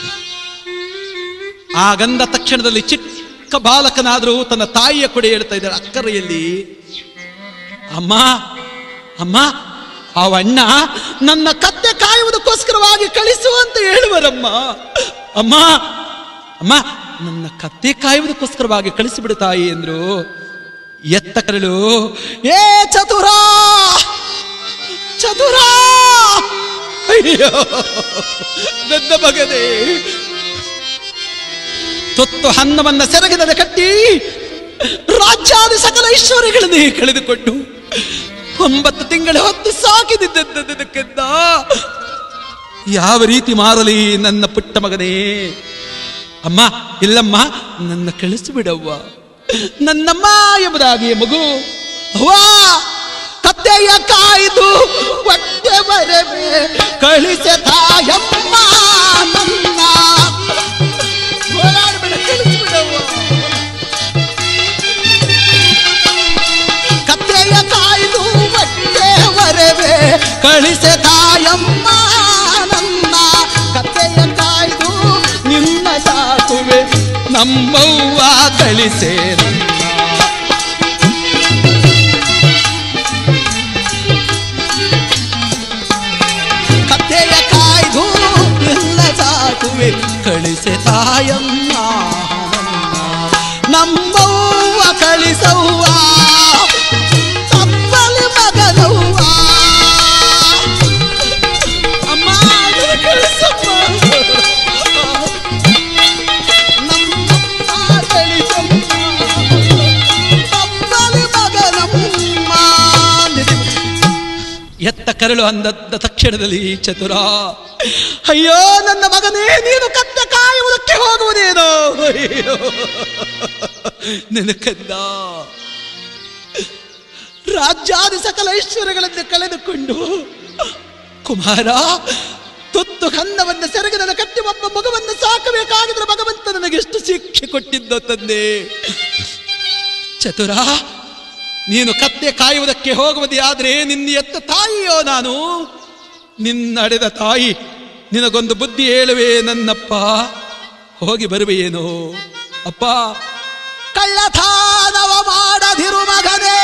ಆ ಗಂಧ ತಕ್ಷಣದಲ್ಲಿ ಚಿಕ್ಕ ಬಾಲಕನಾದರೂ ತನ್ನ ತಾಯಿಯ ಕೊಡೆ ಹೇಳ್ತಾ ಇದ್ದಾಳೆ ಅಕ್ಕರೆಯಲ್ಲಿ ಅಮ್ಮ ಅಮ್ಮ ಅವಣ್ಣ ನನ್ನ ಕತ್ತೆ ಕಾಯುವುದಕ್ಕೋಸ್ಕರವಾಗಿ ಕಳಿಸು ಅಂತ ಹೇಳುವರಮ್ಮ ಅಮ್ಮ ಅಮ್ಮ ನನ್ನ ಕತ್ತೆ ಕಾಯುವುದಕ್ಕೋಸ್ಕರವಾಗಿ ಕಳಿಸಿಬಿಡು ತಾಯಿ ಎಂದ್ರು ಎತ್ತ ಕರಳು ಏ ಚತುರ ಚತುರ ಅಯ್ಯೋ ನನ್ನ ಮಗನೇ ತೊತ್ತು ಹನ್ನವನ್ನ ಸೆರಗಿನಲ್ಲಿ ಕಟ್ಟಿ ರಾಜ್ಯಾದಿ ಸಕಲ ಐಶ್ವರ್ಯಗಳನ್ನೇ ಕಳೆದುಕೊಂಡು ಒಂಬತ್ತು ತಿಂಗಳ ಹೊತ್ತು ಸಾಕಿದ್ದಕ್ಕೆಂದ ಯಾವ ರೀತಿ ಮಾರಲಿ ನನ್ನ ಪುಟ್ಟ ಮಗನೇ ಅಮ್ಮ ಇಲ್ಲಮ್ಮ ನನ್ನ ಕಳಿಸಿಬಿಡವ್ವ ನನ್ನಮ್ಮ ಎಂಬುದಾಗಿ ಮಗು ಅವ್ವಾ ಕತ್ತೆಯ ಕಾಯ್ದು ಹೊಟ್ಟೆ ಬರವೆ ಕಳಿಸ ತಾಯಮ್ಮ ನನ್ನ ಹೋರಾಡ್ಬೇಡ ಕಳಿಸಿಬಿಡವ್ವ ಕತ್ತೆಯ ಕಾಯ್ದು ಹೊಟ್ಟೆ ಬರವೆ ಕಳಿಸ ತಾಯಮ್ಮ ನನ್ನ ಕತ್ತೆಯ ಕಾಯ್ದು ನಮ್ಮವ್ವ ಕಳಿಸೇನಮ್ಮ ಕಥೆಯ ಕಾಯ್ದು ಎಲ್ಲ ಸಾಕುವೆ ಕಳಿಸೆ ತಾಯಮ್ಮ ನಮ್ಮವ್ವ ಕಳಿಸವ್ವ ತಪ್ಪಲು ಮಗನವ್ವ ಅಮ್ಮ ಅದನ್ನ ಕಳಿಸಮ್ಮ ನಮ್ಮಮ್ಮ ಕಳಿಸಮ್ಮ ತಪ್ಪಲು ಮಗನಮ್ಮ ಎತ್ತ ಕರಳು ಅಂದದ್ದ ತಕ್ಷಣದಲ್ಲಿ ಚತುರ ಅಯ್ಯೋ ನನ್ನ ಮಗನೇ ನೀನು ಕತ್ತ ಕಾಯುವುದಕ್ಕೆ ಹೋಗುವುದೇನೋ ಅಯ್ಯೋ ನನ್ನ ಕಂದ ರಾಜ್ಯಾದಿ ಸಕಲ ಐಶ್ವರ್ಯಗಳನ್ನು ಕಳೆದುಕೊಂಡು ಕುಮಾರ ತುತ್ತು ಕನ್ನವನ್ನು ಸೆರಗಿ ನನ್ನ ಕಟ್ಟಿ ಒಬ್ಬ ಮಗುವನ್ನು ಸಾಕಬೇಕಾಗಿದ್ರೆ ಭಗವಂತ ನನಗೆ ಎಷ್ಟು ಶಿಕ್ಷೆ ಕೊಟ್ಟಿದ್ದೋ ತಂದೆ ಚತುರ ನೀನು ಕತ್ತೆ ಕಾಯುವುದಕ್ಕೆ ಹೋಗುವುದೇ ಆದ್ರೆ ನಿನ್ನ ಎತ್ತ ತಾಯಿಯೋ ನಾನು ನಿನ್ನಡೆದ ತಾಯಿ ನಿನಗೊಂದು ಬುದ್ಧಿ ಹೇಳುವೆ ನನ್ನಪ್ಪ ಹೋಗಿ ಬರುವೆಯೇನೋ ಅಪ್ಪ ಕಳ್ಳಥಾನವ ಮಾಡದಿರು ಮಗನೇ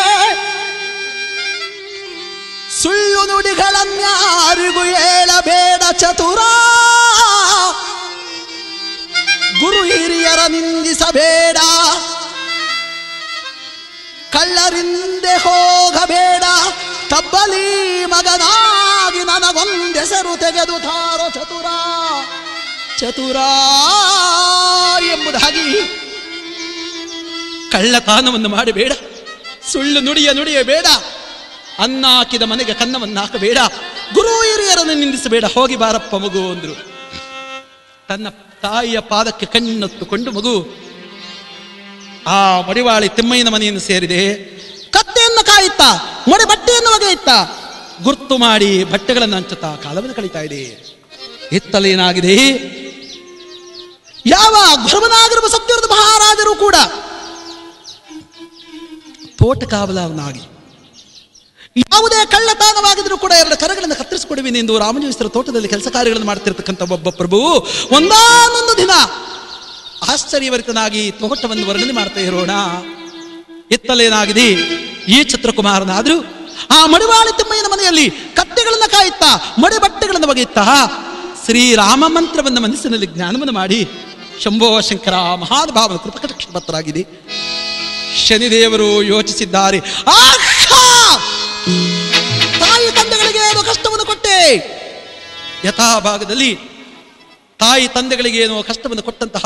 ಸುಳ್ಳು ನುಡಿಗಳನ್ಯಾರಿಗೂ ಹೇಳಬೇಡ ಚತುರ ಗುರು ಹಿರಿಯರ ನಿಂದಿಸಬೇಡ ಕಳ್ಳರಿಂದೆ ಹೋಗಬೇಡ ತಬ್ಬಲಿ ಮಗನಾಗಿ ನನಗೊಂದೆಸರು ತೆಗೆದು ತಾರೋ ಚತುರ ಚತುರ ಎಂಬುದಾಗಿ ಕಳ್ಳತನವನ್ನು ಮಾಡಬೇಡ ಸುಳ್ಳು ನುಡಿಯ ನುಡಿಯಬೇಡ ಅನ್ನ ಹಾಕಿದ ಮನೆಗೆ ಕನ್ನವನ್ನು ಹಾಕಬೇಡ ಗುರು ಹಿರಿಯರನ್ನು ನಿಂದಿಸಬೇಡ ಹೋಗಿ ಬಾರಪ್ಪ ಮಗು ಅಂದ್ರು ತನ್ನ ತಾಯಿಯ ಪಾದಕ್ಕೆ ಕಣ್ಣೊತ್ತುಕೊಂಡು ಮಗು ಆ ಮಡಿವಾಳಿ ತಿಮ್ಮಯ್ಯನ ಮನೆಯನ್ನು ಸೇರಿದೆ ಕತ್ತೆಯನ್ನು ಕಾಯುತ್ತಾ ಮೊಡೆ ಬಟ್ಟೆಯನ್ನು ಒಗೆಯುತ್ತ ಗುರ್ತು ಮಾಡಿ ಬಟ್ಟೆಗಳನ್ನು ಹಂಚುತ್ತಾ ಕಾಲವನ್ನು ಕಳೀತಾ ಇದೆ ಇತ್ತಲೇನಾಗಿದೆ ಯಾವ ಗುರುವನಾಗಿರುವ ಸತ್ಯವ್ರತ ಮಹಾರಾಜರು ಕೂಡ ತೋಟ ಕಾವಲವನಾಗಿ ಯಾವುದೇ ಕಳ್ಳತನವಾಗಿದ್ರೂ ಕೂಡ ಎರಡು ಕರಗಳನ್ನು ಕತ್ತರಿಸಿಕೊಡುವಿನಿ ಎಂದು ರಾಮಜೀವಿಸರ ತೋಟದಲ್ಲಿ ಕೆಲಸ ಕಾರ್ಯಗಳನ್ನು ಮಾಡ್ತಿರ್ತಕ್ಕಂಥ ಒಬ್ಬ ಪ್ರಭು ಒಂದಾನೊಂದು ದಿನ ಆಶ್ಚರ್ಯವರಿತನಾಗಿ ತೋಟವನ್ನು ವರ್ಣನೆ ಮಾಡ್ತಾ ಇರೋಣ ಎತ್ತಲೇನಾಗಿದೆ ಈ ಚಿತ್ರಕುಮಾರನಾದ್ರೂ ಆ ಮಡಿವಾಳಿ ತಿಮ್ಮಯ್ಯನ ಮನೆಯಲ್ಲಿ ಕತ್ತೆಗಳನ್ನ ಕಾಯುತ್ತಾ ಮಡಿ ಬಟ್ಟೆಗಳನ್ನು ಒಗೆಯುತ್ತಾ ಶ್ರೀರಾಮ ಮಂತ್ರವನ್ನು ಮನಸ್ಸಿನಲ್ಲಿ ಜ್ಞಾನವನ್ನು ಮಾಡಿ ಶಂಭೋ ಶಂಕರ ಮಹಾನುಭಾವನ ಕೃಪಕಟಕ್ಷಪತ್ರರಾಗಿದೆ ಶನಿದೇವರು ಯೋಚಿಸಿದ್ದಾರೆ ಆಹಾ! ತಾಯಿ ತಂದೆಗಳಿಗೆ ಏನೋ ಕಷ್ಟವನ್ನು ಕೊಟ್ಟೆ ಯಥಾಭಾಗದಲ್ಲಿ ತಾಯಿ ತಂದೆಗಳಿಗೆ ಏನೋ ಕಷ್ಟವನ್ನು ಕೊಟ್ಟಂತಹ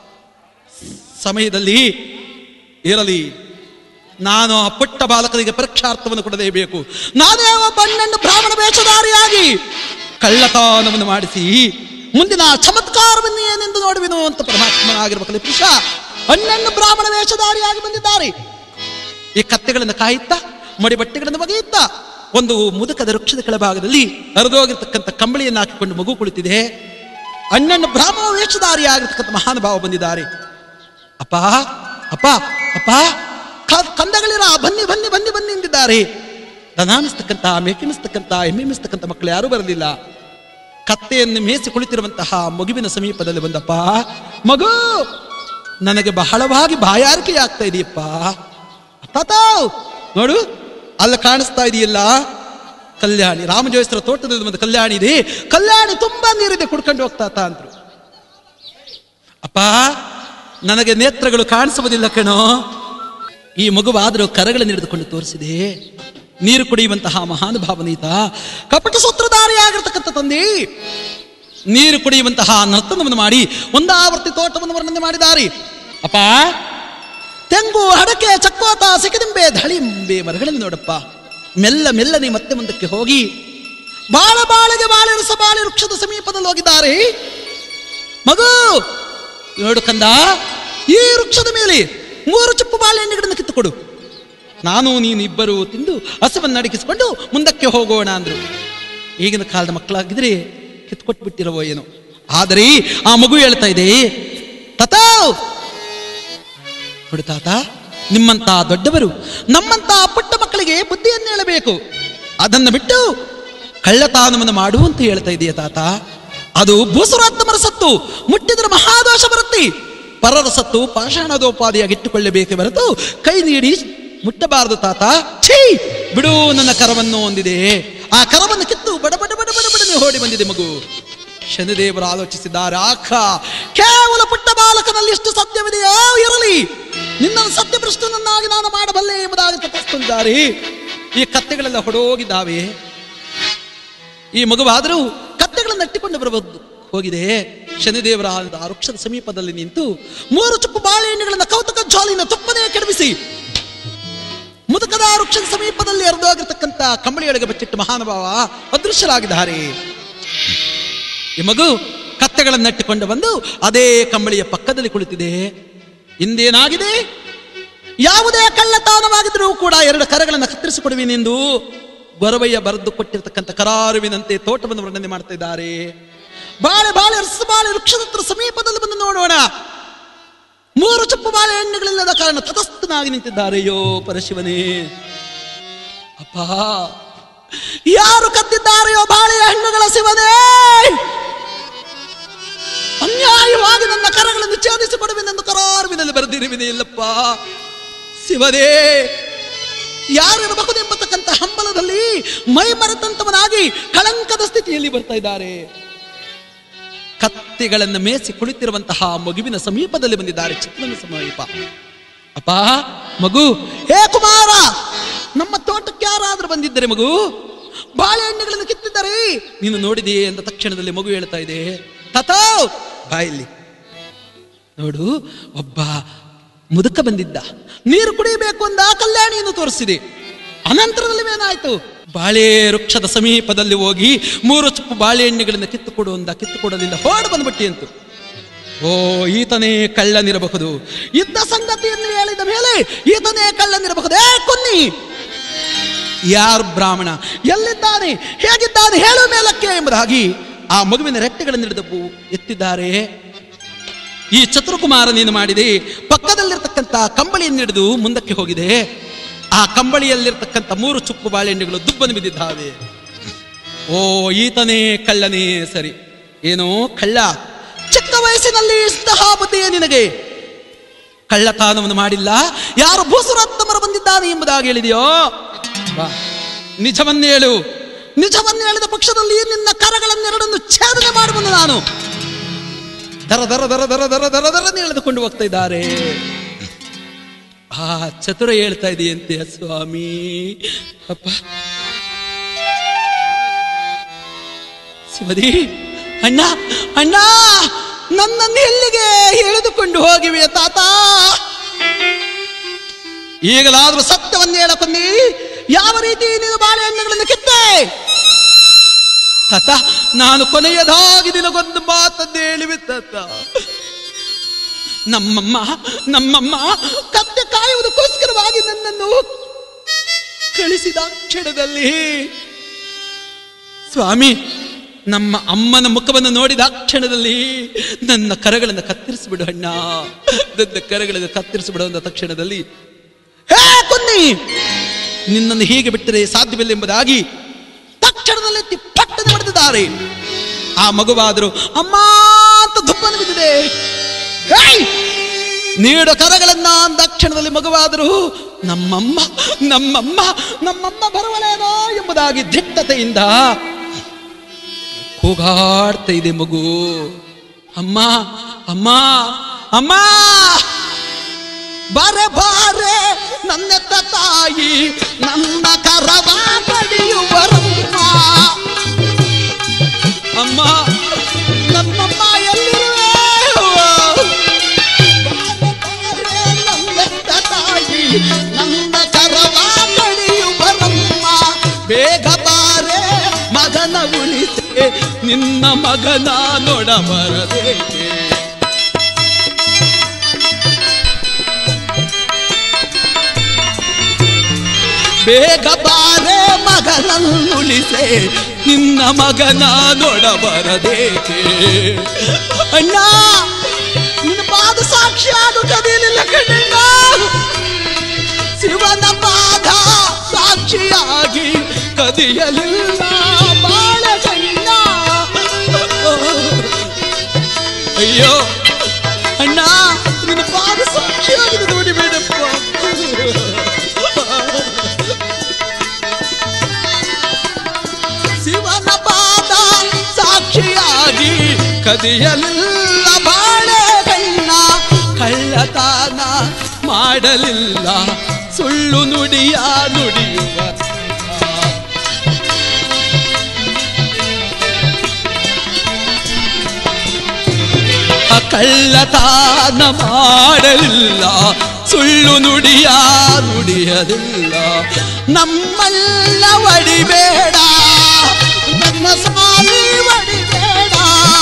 ಸಮಯದಲ್ಲಿ ಇರಲಿ ನಾನು ಆ ಪುಟ್ಟ ಬಾಲಕರಿಗೆ ಪರೀಕ್ಷಾರ್ಥವನ್ನು ಕೊಡಲೇಬೇಕು ನಾನೇ ಒಬ್ಬ ಹಣ್ಣನ್ನು ಬ್ರಾಹ್ಮಣ ವೇಷಧಾರಿಯಾಗಿ ಕಳ್ಳತನವನ್ನು ಮಾಡಿಸಿ ಮುಂದಿನ ಚಮತ್ಕಾರವನ್ನು ಏನೆಂದು ನೋಡುವೆನು ಅಂತ ಪರಮಾತ್ಮನಾಗಿರುವ ಕಲಿಪುರುಷ ಹಣ್ಣನ್ನು ಬ್ರಾಹ್ಮಣ ವೇಷಧಾರಿಯಾಗಿ ಬಂದಿದ್ದಾರೆ ಈ ಕತ್ತೆಗಳನ್ನು ಕಾಯುತ್ತಾ ಮಡಿ ಬಟ್ಟೆಗಳನ್ನು ಒಗೆಯುತ್ತಾ ಒಂದು ಮುದುಕದ ವೃಕ್ಷದ ಕೆಳಭಾಗದಲ್ಲಿ ಹರಿದೋಗಿರ್ತಕ್ಕಂಥ ಕಂಬಳಿಯನ್ನು ಹಾಕಿಕೊಂಡು ಮಗು ಕುಳಿತಿದೆ ಅಣ್ಣನ ಬ್ರಾಹ್ಮಣ ವೇಷಧಾರಿಯಾಗಿರ್ತಕ್ಕಂಥ ಮಹಾನುಭಾವ ಬಂದಿದ್ದಾರೆ ಅಪ್ಪ ಅಪ್ಪ ಅಪ್ಪ ಕ- ಕಂದಗಳಿರ ಬನ್ನಿ ಬನ್ನಿ ಬನ್ನಿ ಬನ್ನಿ ಎಂದಿದ್ದಾರೆ ದನ ಮಿಸ್ತಕ್ಕಂಥ ಮೇಕೆ ಮಿಸ್ತಕ್ಕಂಥ ಎಮ್ಮೆ ಮಿಸ್ತಕ್ಕಂಥ ಮಕ್ಕಳು ಯಾರೂ ಬರಲಿಲ್ಲ ಕತ್ತೆಯನ್ನು ಮೇಸಿ ಕುಳಿತಿರುವಂತಹ ಮಗುವಿನ ಸಮೀಪದಲ್ಲಿ ಬಂದಪ್ಪ ಮಗು ನನಗೆ ಬಹಳವಾಗಿ ಬಾಯಾರಿಕೆ ಆಗ್ತಾ ಇದೆಯಪ್ಪ ತಾತಾವ್ ನೋಡು ಅಲ್ಲಿ ಕಾಣಿಸ್ತಾ ಇದೆಯಲ್ಲ ಕಲ್ಯಾಣಿ ರಾಮಜೋಯಿಸರ ತೋಟದಲ್ಲಿ ಒಂದು ಕಲ್ಯಾಣಿ ಇದೆ ಕಲ್ಯಾಣಿ ತುಂಬಾ ನೀರಿದೆ ಕುಡ್ಕೊಂಡು ಹೋಗ್ತಾ ತಾ ಅಂದ್ರು ಅಪ್ಪ ನನಗೆ ನೇತ್ರಗಳು ಕಾಣಿಸುವುದಿಲ್ಲ ಕಣೋ ಈ ಮಗುವಾದರೂ ಕರಗಳನ್ನು ಹಿಡಿದುಕೊಂಡು ತೋರಿಸಿದೆ ನೀರು ಕುಡಿಯುವಂತಹ ಮಹಾನುಭಾವನೀತ ಕಪಟ ಸೂತ್ರಧಾರಿಯಾಗಿರ್ತಕ್ಕಂಥ ತಂದೆ ನೀರು ಕುಡಿಯುವಂತಹ ನರ್ತನವನ್ನು ಮಾಡಿ ಒಂದಾವರ್ತಿ ತೋಟವನ್ನು ವರ್ಣನೆ ಮಾಡಿದ್ದಾರೆ ಅಪ್ಪ ತೆಂಗು ಅಡಕೆ ಚಕ್ಕೋತ ಸಿಕಿದಿಂಬೆ ಧಳಿಂಬೆ ಮರಗಳಲ್ಲಿ ನೋಡಪ್ಪ ಮೆಲ್ಲ ಮೆಲ್ಲನೆ ಮತ್ತೆ ಮುಂದಕ್ಕೆ ಹೋಗಿ ಬಾಳ ಬಾಳೆಗೆ ಬಾಳೆರಸ ಬಾಳೆ ವೃಕ್ಷದ ಸಮೀಪದಲ್ಲಿ ಹೋಗಿದ್ದಾರೆ ಮಗು ನೋಡು ಕಂದ ಈ ವೃಕ್ಷದ ಮೇಲೆ ಮೂರು ಚುಪ್ಪು ಬಾಳೆಹಣ್ಣುಗಳನ್ನು ಕಿತ್ತುಕೊಡು ನಾನು ನೀನು ಇಬ್ಬರು ತಿಂದು ಹಸವನ್ನು ಅಡಗಿಸಿಕೊಂಡು ಮುಂದಕ್ಕೆ ಹೋಗೋಣ ಅಂದ್ರು ಈಗಿನ ಕಾಲದ ಮಕ್ಕಳಾಗಿದ್ರೆ ಕಿತ್ಕೊಟ್ಬಿಟ್ಟಿರವೋ ಏನೋ ಆದರೆ ಆ ಮಗು ಹೇಳ್ತಾ ಇದೆ ತತಾವ್ ನೋಡಿ ತಾತ ನಿಮ್ಮಂತ ದೊಡ್ಡವರು ನಮ್ಮಂತ ಪುಟ್ಟ ಮಕ್ಕಳಿಗೆ ಬುದ್ಧಿಯನ್ನು ಹೇಳಬೇಕು ಅದನ್ನು ಬಿಟ್ಟು ಕಳ್ಳತಾನವನ್ನು ಮಾಡು ಅಂತ ಹೇಳ್ತಾ ಇದೆಯಾ ತಾತ ಅದು ಭೂಸುರಾತ್ಮರ ಸತ್ತು ಮುಟ್ಟಿದ್ರೆ ಮಹಾದೋಷ ಬರುತ್ತೆ ಪರರ ಸತ್ತು ಪಾಷಾಣದೋಪಾದಿಯಾಗಿ ಇಟ್ಟುಕೊಳ್ಳಬೇಕೆ ಹೊರತು ಕೈ ನೀಡಿ ಮುಟ್ಟಬಾರದು ತಾತ ಛೀ ಬಿಡು ನನ್ನ ಕರವನ್ನು ಹೊಂದಿದೆ ಆ ಕರವನ್ನು ಕಿತ್ತು ಬಡ ಬಡ ಬಡ ಬಡ ಬಡನೆ ಓಡಿ ಬಂದಿದೆ ಮಗು ಶನಿದೇವರು ಆಲೋಚಿಸಿದ್ದಾರೆ ಆಖ ಕೇವಲ ಪುಟ್ಟ ಬಾಲಕನಲ್ಲಿ ಎಷ್ಟು ಸತ್ಯವಿದೆಯೋ ಇರಲಿ ನಿನ್ನನ್ನು ಸತ್ಯಭ್ರಷ್ಟನನ್ನಾಗಿ ನಾನು ಮಾಡಬಲ್ಲೆ ಎಂಬುದಾಗಿ ತಪ್ಪಿಸ್ತಿದ್ದಾರೆ ಈ ಕತ್ತೆಗಳೆಲ್ಲ ಹೊಡೋಗಿದ್ದಾವೆ ಈ ಮಗುವಾದರೂ ಕತ್ತೆಗಳನ್ನು ಅಟ್ಟಿಕೊಂಡು ಬರಬಹುದು ಹೋಗಿದೆ ಶನಿದೇವರ ಆ ವೃಕ್ಷದ ಸಮೀಪದಲ್ಲಿ ನಿಂತು ಮೂರು ಚುಪ್ಪು ಬಾಳೆಹಣ್ಣುಗಳನ್ನು ಕೌತಕ ಜ್ವಾಲಿನ ತುಪ್ಪನೇ ಕೆಡವಿಸಿ ಮುದುಕದ ಆ ವೃಕ್ಷದ ಸಮೀಪದಲ್ಲಿ ಹರಿದೋಗಿರ್ತಕ್ಕಂಥ ಕಂಬಳಿಯೊಳಗೆ ಬಚ್ಚಿಟ್ಟು ಮಹಾನುಭಾವ ಅದೃಶ್ಯರಾಗಿದ್ದಾರೆ ಈ ಮಗು ಕತ್ತೆಗಳನ್ನು ನೆಟ್ಟಿಕೊಂಡು ಬಂದು ಅದೇ ಕಂಬಳಿಯ ಪಕ್ಕದಲ್ಲಿ ಕುಳಿತಿದೆ ಇಂದೇನಾಗಿದೆ ಯಾವುದೇ ಕಳ್ಳತನವಾಗಿದ್ರೂ ಕೂಡ ಎರಡು ಕರಗಳನ್ನು ಕತ್ತರಿಸಿಕೊಡುವಿನೆಂದು ಗೊರವಯ್ಯ ಬರೆದು ಕೊಟ್ಟಿರ್ತಕ್ಕಂಥ ಕರಾರುವಿನಂತೆ ತೋಟವನ್ನು ವರ್ಣನೆ ಮಾಡ್ತಾ ಇದ್ದಾರೆ ಬಾಳೆ ಬಾಳೆ ಅರಸು ಬಾಳೆ ವೃಕ್ಷದ ಹತ್ರ ಸಮೀಪದಲ್ಲಿ ಬಂದು ನೋಡೋಣ ಮೂರು ಚಪ್ಪು ಬಾಳೆ ಹಣ್ಣುಗಳಿಲ್ಲದ ಕಾರಣ ತಟಸ್ಥನಾಗಿ ನಿಂತಿದ್ದಾರೆ ಅಯ್ಯೋ ಪರಶಿವನೇ ಅಪ್ಪ ಯಾರು ಕದ್ದಿದ್ದಾರೆಯೋ ಬಾಳೆಯ ಹಣ್ಣುಗಳ ಶಿವನೇ ಅನ್ಯಾಯವಾಗಿ ನನ್ನ ಕರಗಳನ್ನು ಛೇದಿಸಿಕೊಡುವೆನೆಂದು ಕರಾರುವಿನಲ್ಲಿ ಬರೆದಿರುವಿನೆ ಇಲ್ಲಪ್ಪ ಶಿವನೇ ಯಾರಿರಬಹುದು ಎಂಬತಕ್ಕಂಥ ಹಂಬಲದಲ್ಲಿ ಮೈ ಮರೆತಂತವನಾಗಿ ಕಳಂಕದ ಸ್ಥಿತಿಯಲ್ಲಿ ಬರ್ತಾ ಇದ್ದಾರೆ ಕತ್ತಿಗಳನ್ನು ಮೇಸಿ ಕುಳಿತಿರುವಂತಹ ಮಗುವಿನ ಸಮೀಪದಲ್ಲಿ ಬಂದಿದ್ದಾರೆ ಚಿತ್ರನ ಸಮೀಪ ಅಪ್ಪ ಮಗು ಹೇ ಕುಮಾರ ನಮ್ಮ ತೋಟಕ್ಕೆ ಯಾರಾದ್ರೂ ಬಂದಿದ್ದರೆ ಮಗು ಬಾಳೆಹಣ್ಣುಗಳನ್ನು ಕಿತ್ತಿದ್ದಾರೆ ನೀನು ನೋಡಿದೆಯೇ ಅಂತ ತಕ್ಷಣದಲ್ಲಿ ಮಗು ಹೇಳ್ತಾ ಇದೆ ತಥೋ ಬಾಯಲ್ಲಿ ನೋಡು ಒಬ್ಬ ಮುದುಕ ಬಂದಿದ್ದ ನೀರು ಕುಡಿಯಬೇಕು ಅಂದ ಕಲ್ಯಾಣಿಯನ್ನು ತೋರಿಸಿದೆ ಅನಂತರದಲ್ಲಿ ಏನಾಯ್ತು ಬಾಳೆ ವೃಕ್ಷದ ಸಮೀಪದಲ್ಲಿ ಹೋಗಿ ಮೂರು ಚುಪ್ಪು ಬಾಳೆಹಣ್ಣುಗಳನ್ನು ಕಿತ್ತುಕೊಡು ಅಂದ ಕಿತ್ತುಕೊಡಲಿಲ್ಲ ಹೊರಡು ಬಂದ್ಬಿಟ್ಟಿ ಅಂತು ಓ ಈತನೇ ಕಳ್ಳನಿರಬಹುದು ಇದ್ದ ಸಂಗತಿಯನ್ನು ಹೇಳಿದ ಮೇಲೆ ಈತನೇ ಕಳ್ಳನಿರಬಹುದೇ ಕುನ್ನಿ ಯಾರು ಬ್ರಾಹ್ಮಣ ಎಲ್ಲಿದ್ದಾನೆ ಹೇಗಿದ್ದಾನೆ ಹೇಳುವ ಮೇಲಕ್ಕೆ ಎಂಬುದಾಗಿ ಆ ಮಗುವಿನ ರೆಟ್ಟೆಗಳನ್ನು ಹಿಡಿದು ಎತ್ತಿದ್ದಾರೆ ಈ ಚತುರ್ಕುಮಾರನೇನು ಮಾಡಿದೆ ಪಕ್ಕದಲ್ಲಿರ್ತಕ್ಕಂಥ ಕಂಬಳಿಯನ್ನು ಹಿಡಿದು ಮುಂದಕ್ಕೆ ಹೋಗಿದೆ ಆ ಕಂಬಳಿಯಲ್ಲಿರ್ತಕ್ಕಂಥ ಮೂರು ಚುಪ್ಪು ಬಾಳೆಹಣ್ಣುಗಳು ದುಬ್ಬನು ಬಿದ್ದಿದ್ದಾವೆ ಓ ಈತನೇ ಕಳ್ಳನೇ ಸರಿ ಏನೋ ಕಳ್ಳ ಚಿಕ್ಕ ವಯಸ್ಸಿನಲ್ಲಿ ಇಂತಹ ಬುದ್ಧಿಯೇ ನಿನಗೆ ಕಳ್ಳತನವನ್ನು ಮಾಡಿಲ್ಲ ಯಾರು ಭೂಸುರತ್ತಮರು ಬಂದಿದ್ದಾನೆ ಎಂಬುದಾಗಿ ಹೇಳಿದೆಯೋ ಬಾ ನಿಜವನ್ನೇ ಹೇಳು ನಿಜವನ್ನು ಹೇಳಿದ ಪಕ್ಷದಲ್ಲಿ ನಿನ್ನ ಕರಗಳನ್ನೆರಡನ್ನು ಛೇದನೆ ಮಾಡುವನು ನಾನು ದರ ದರ ದರ ದರ ದರ ದರ ದರ ಎಳೆದುಕೊಂಡು ಹೋಗ್ತಾ ಇದ್ದಾರೆ ಆ ಚತುರ ಹೇಳ್ತಾ ಇದೆಯಂತೆ ಸ್ವಾಮಿ ಅಪ್ಪ ಶಿವದಿ ಅಣ್ಣ ಅಣ್ಣ ನನ್ನನ್ನು ಎಲ್ಲಿಗೆ ಎಳೆದುಕೊಂಡು ಹೋಗಿವೆ ತಾತ ಈಗಲಾದ್ರೂ ಸತ್ಯವನ್ನು ಹೇಳಕೊಂಡಿ ಯಾವ ರೀತಿ ನೀನು ಬಾಳೆಹಣ್ಣುಗಳನ್ನು ಕಿತ್ತೆ ತಾತ ನಾನು ಕೊನೆಯದಾಗಿ ನಿನಗೊಂದು ಮಾತನ್ನು ಹೇಳಿವೆ ತಾತ ನಮ್ಮಮ್ಮ ನಮ್ಮಮ್ಮ ಕತ್ತೆ ಕಾಯುವುದಕ್ಕೋಸ್ಕರವಾಗಿ ನನ್ನನ್ನು ಕಳಿಸಿದ ಕ್ಷಣದಲ್ಲಿ ಸ್ವಾಮಿ ನಮ್ಮ ಅಮ್ಮನ ಮುಖವನ್ನು ನೋಡಿದ ಕ್ಷಣದಲ್ಲಿ ನನ್ನ ಕರಗಳನ್ನು ಕತ್ತರಿಸಿಬಿಡು ಅಣ್ಣ ನನ್ನ ಕರಗಳನ್ನು ಕತ್ತರಿಸಿಬಿಡು ಅಂದ ತಕ್ಷಣದಲ್ಲಿ ಹೇ ಕುನ್ನಿ ನಿನ್ನನ್ನು ಹೀಗೆ ಬಿಟ್ಟರೆ ಸಾಧ್ಯವಿಲ್ಲ ಎಂಬುದಾಗಿ ತಕ್ಷಣದಲ್ಲಿ ಪಟ್ಟನೆ ಹೊಡೆದಿದ್ದಾರೆ ಆ ಮಗುವಾದರೂ ಅಮ್ಮ ಅಂತ ದುಪ್ಪನ್ನು ಬಿದ್ದಿದೆ ಹೇಯ್! ನೀಡು ಕರಗಳನ್ನ ಅಂದ ಕ್ಷಣದಲ್ಲಿ ಮಗುವಾದರೂ ನಮ್ಮಮ್ಮ ನಮ್ಮಮ್ಮ ನಮ್ಮಮ್ಮ ಬರುವಳೇನೋ ಎಂಬುದಾಗಿ ದಿಟ್ಟತೆಯಿಂದ ಕೂಗಾಡ್ತಾ ಇದೆ ಮಗು ಅಮ್ಮ ಅಮ್ಮ ಅಮ್ಮ ಬಾರೆ ಬಾರೆ ನನ್ನೆತ್ತ ತಾಯಿ ನನ್ನ ಕರವ ಪಡೆಯುವರಮ್ಮ ಅಮ್ಮ ನಮ್ಮಮ್ಮ ಎಲ್ಲಿರುವೆ ಬಾರೆ ಬಾರೆ ನನ್ನೆತ್ತ ತಾಯಿ ನನ್ನ ಕರವ ಪಡೆಯುವರಮ್ಮ ಬೇಗ ಬಾರೆ ಮಗನ ಉಳಿಸೆ ನಿನ್ನ ಮಗನ ನೋಡಬರಬೇಕೆ ಬೇಗ ಬಾರೆ ಮಗನನ್ನುಳಿಸೆ ನಿನ್ನ ಮಗನ ನೋಡಬರದೇಕೆ ಅಣ್ಣ ನಿನ್ನ ಪಾದ ಸಾಕ್ಷಿಯಾಗು ಕದೀಲಿಲ್ಲ ಕಣ್ಣ ಶಿವನ ಪಾದ ಸಾಕ್ಷಿಯಾಗಿ ಕದಿಯಲಿಲ್ಲ ಬಾಳಗಣ್ಣ ಅಯ್ಯೋ ಅಣ್ಣ ಪಾದ ಸಾಕ್ಷಿಯಾಗಿದೆ ನೋಡಿಬೇಡಪ್ಪ ಶಿವನ ಪಾದ ಸಾಕ್ಷಿಯಾಗಿ ಕದಿಯಲಿಲ್ಲ ಬಾಳೆ ಕಣ್ಣ ಕಳ್ಳತನ ಮಾಡಲಿಲ್ಲ ಸುಳ್ಳು ನುಡಿಯ ನುಡಿಯುವ ಆ ಕಳ್ಳತನ ಮಾಡಲಿಲ್ಲ ಸುಳ್ಳು ನುಡಿಯ ನುಡಿಯದಿಲ್ಲ ನಮ್ಮಲ್ಲ ಒಡಿಬೇಡ ನನ್ನ ಸಾಲಿ ಒಡಿಬೇಡ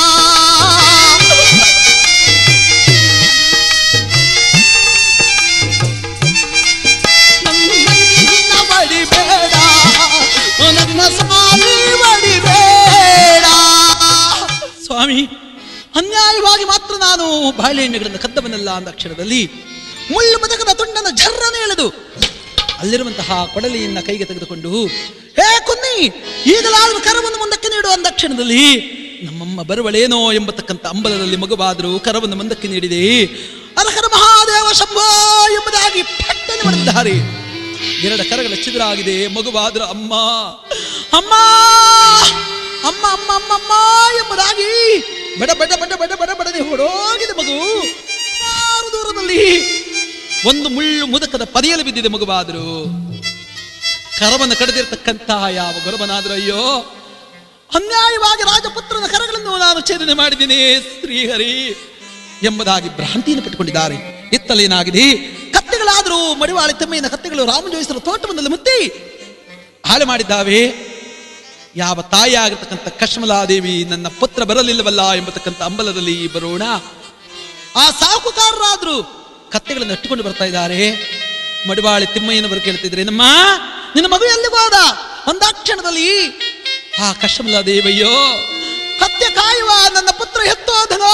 ನನ್ನನ್ನ ಒಡಿಬೇಡ ನನ್ನ ಸಾಲಿ ಒಡಿಬೇಡ ಸ್ವಾಮಿ ಅನ್ಯಾಯವಾಗಿ ಮಾತ್ರ ನಾನು ಬಾಳೆಹಣ್ಣುಗಳನ್ನು ಕದ್ದವನಲ್ಲ ಅಂದ ಅಕ್ಷರದಲ್ಲಿ ಮುಳ್ಳು ಬದಕದ ತುಂಡನ್ನು ಜರ್ರನೆ ಎಳೆದು ಅಲ್ಲಿರುವಂತಹ ಕೊಡಲಿಯನ್ನ ಕೈಗೆ ತೆಗೆದುಕೊಂಡು ಹೇ ಕುನ್ನಿ ಈಗಲಾದರೂ ಕರವನ್ನು ಮುಂದಕ್ಕೆ ನೀಡು ಅಂದ ಕ್ಷಣದಲ್ಲಿ ನಮ್ಮಮ್ಮ ಬರುವಳೇನೋ ಎಂಬತಕ್ಕಂಥ ಅಂಬಲದಲ್ಲಿ ಮಗುವಾದರೂ ಕರವನ್ನು ಮುಂದಕ್ಕೆ ನೀಡಿದೆ ಅರಹರ ಮಹಾದೇವ ಶಂಭೋ ಎಂಬುದಾಗಿ ಪಟ್ಟನೆ ಮಾಡಿದ್ದಾರೆ ಎರಡು ಕರಗಳ ಛಿದ್ರ ಆಗಿದೆ ಮಗುವಾದರೂ ಅಮ್ಮ ಅಮ್ಮ ಅಮ್ಮ ಅಮ್ಮ ಅಮ್ಮ ಅಮ್ಮ ಎಂಬುದಾಗಿ ಬಡ ಬಡ ಬಡ ಬಡ ಬಡ ಬಡನೆ ಹೊಡೋಗಿದೆ ಮಗು ಸುಮಾರು ದೂರದಲ್ಲಿ ಒಂದು ಮುಳ್ಳು ಮುದಕದ ಪದೆಯಲ್ಲಿ ಬಿದ್ದಿದೆ ಮಗುವಾದರೂ ಕರವನ್ನು ಕಡಿದಿರ್ತಕ್ಕಂತಹ ಯಾವ ಗೌರವನಾದರೂ ಅಯ್ಯೋ ಅನ್ಯಾಯವಾಗಿ ರಾಜಪುತ್ರನ ಕರಗಳನ್ನು ನಾನು ಛೇದನೆ ಮಾಡಿದ್ದೀನಿ ಶ್ರೀಹರಿ ಎಂಬುದಾಗಿ ಭ್ರಾಂತಿಯನ್ನು ಪಟ್ಟುಕೊಂಡಿದ್ದಾರೆ ಇತ್ತಲೇನಾಗಿದೆ ಕತ್ತೆಗಳಾದರೂ ಮಡಿವಾಳಿ ತಮ್ಮೆಯ ಕತ್ತೆಗಳು ರಾಮಜೋಯಿಸರ ತೋಟವನ್ನಲ್ಲಿ ಮುತ್ತಿ ಹಾಳು ಮಾಡಿದ್ದಾವೆ ಯಾವ ತಾಯಿ ಆಗಿರ್ತಕ್ಕಂಥ ಕಶ್ಮಲಾದೇವಿ ನನ್ನ ಪುತ್ರ ಬರಲಿಲ್ಲವಲ್ಲ ಎಂಬತಕ್ಕಂಥ ಅಂಬಲದಲ್ಲಿ ಬರೋಣ ಆ ಸಾಹುಕಾರರಾದ್ರು ಕತ್ತೆಗಳನ್ನು ಅಟ್ಟುಕೊಂಡು ಬರ್ತಾ ಇದ್ದಾರೆ ಮಡಿವಾಳಿ ತಿಮ್ಮಯ್ಯನವರು ಕೇಳ್ತಿದ್ರೆ ನಮ್ಮ ನಿನ್ನ ಮಗು ಎಲ್ಲಿಗೆ ಹೋದ ಒಂದಾಕ್ಷಣದಲ್ಲಿ ಆ ಕಶ್ಮಲಾದೇವಯ್ಯೋ ಕತ್ತೆ ಕಾಯುವ ನನ್ನ ಪುತ್ರ ಎತ್ತೋದನೋ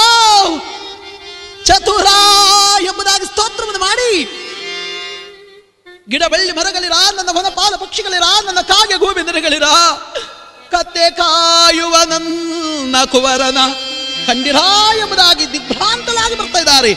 ಚತುರ ಎಂಬುದಾಗಿ ಸ್ತೋತ್ರವನ್ನು ಮಾಡಿ ಗಿಡ ಬಳ್ಳಿ ಮರಗಳಿರ ನನ್ನ ವನಪಾಲ ಪಕ್ಷಿಗಳಿರ ನನ್ನ ಕಾಗೆ ಗೋವಿಂದಗಳಿರ ಕತ್ತೆ ಕಾಯುವ ನನ್ನ ಕುವರನ ಕಂಡಿರ ಎಂಬುದಾಗಿ ದಿಗ್ಭ್ರಾಂತಲಾಗಿ ಬರ್ತಾ ಇದ್ದಾರೆ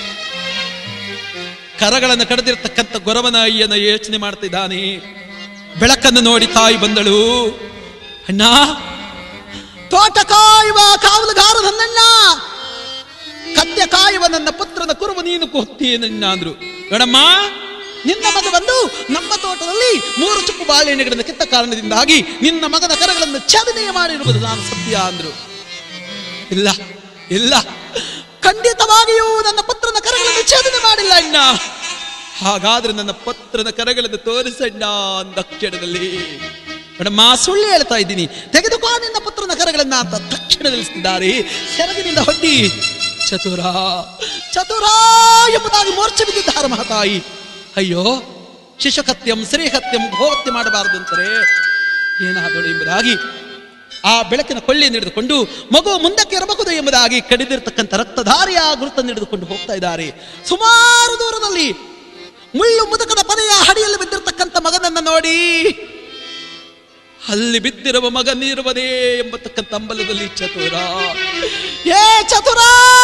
ಕರಗಳನ್ನು ಕಡಿದಿರ್ತಕ್ಕಂಥ ಗೊರವನ ಅಯ್ಯನ ಯೋಚನೆ ಮಾಡ್ತಾ ಇದ್ದಾನೆ ಬೆಳಕನ್ನು ನೋಡಿ ತಾಯಿ ಬಂದಳು ಅಣ್ಣ ತೋಟ ಕಾಯುವ ಕಾವಲುಗಾರ ನನ್ನಣ್ಣ ಕತ್ಯ ಕಾಯುವ ನನ್ನ ಪುತ್ರನ ಕುರುಬ ನೀನು ಕೊತ್ತೀನಣ್ಣ ಅಂದ್ರು ನೋಡಮ್ಮ ನಿನ್ನ ಮಗ ಬಂದು ನಮ್ಮ ತೋಟದಲ್ಲಿ ಮೂರು ಚುಪ್ಪು ಬಾಳೆಹಣ್ಣುಗಳನ್ನು ಕಿತ್ತ ಕಾರಣದಿಂದಾಗಿ ನಿನ್ನ ಮಗನ ಕರಗಳನ್ನು ಛೇದನೆ ಮಾಡಿರುವುದು ನಾನು ಸತ್ಯ ಅಂದ್ರು ಇಲ್ಲ ಇಲ್ಲ ಖಂಡಿತವಾಗಿಯೂ ನನ್ನ ಪುತ್ರನ ಕರಗಳನ್ನು ಛೇದನೆ ಮಾಡಿಲ್ಲ ಅಣ್ಣ ಹಾಗಾದ್ರೆ ನನ್ನ ಪುತ್ರನ ಕರಗಳನ್ನು ತೋರಿಸಣ್ಣ ಅಂದ ಕ್ಷಣದಲ್ಲಿ ಮೇಡಮ್ಮ ಸುಳ್ಳು ಹೇಳ್ತಾ ಇದ್ದೀನಿ ತೆಗೆದುಕೋ ನಿನ್ನ ಪುತ್ರನ ಕರಗಳನ್ನ ಅಂತ ತಕ್ಷಣ ನಿಲ್ಲಿಸ್ತಿದ್ದಾರೆ ಸೆರಗಿನಿಂದ ಹೊಡ್ಡಿ ಚತುರ ಚತುರ ಎಂಬುದಾಗಿ ಮೋರ್ಚೆ ಬಿದ್ದಿದ್ದಾರೆ ಮಹತಾಯಿ ಅಯ್ಯೋ ಶಿಶುಕತ್ಯಂ ಶ್ರೀಹತ್ಯಂ ಗೋಹತ್ಯೆ ಮಾಡಬಾರದು ಅಂತಾರೆ ಏನಾದಳು ಎಂಬುದಾಗಿ ಆ ಬೆಳಕಿನ ಕೊಳ್ಳಿಯನ್ನು ಹಿಡಿದುಕೊಂಡು ಮಗು ಮುಂದಕ್ಕೆ ಇರಬಹುದು ಎಂಬುದಾಗಿ ಕಡಿದಿರ್ತಕ್ಕಂಥ ರಕ್ತಧಾರಿಯ ಗುರುತನ್ನು ಹಿಡಿದುಕೊಂಡು ಹೋಗ್ತಾ ಇದ್ದಾರೆ ಸುಮಾರು ದೂರದಲ್ಲಿ ಮುಳ್ಳು ಮುದುಕದ ಪದೆಯ ಹಡಿಯಲ್ಲಿ ಬಿದ್ದಿರ್ತಕ್ಕಂಥ ಮಗನನ್ನ ನೋಡಿ ಅಲ್ಲಿ ಬಿದ್ದಿರುವ ಮಗನಿರುವುದೇ ಎಂಬತಕ್ಕಂಥ ಅಂಬಲದಲ್ಲಿ ಚತುರ ಏ ಚತುರ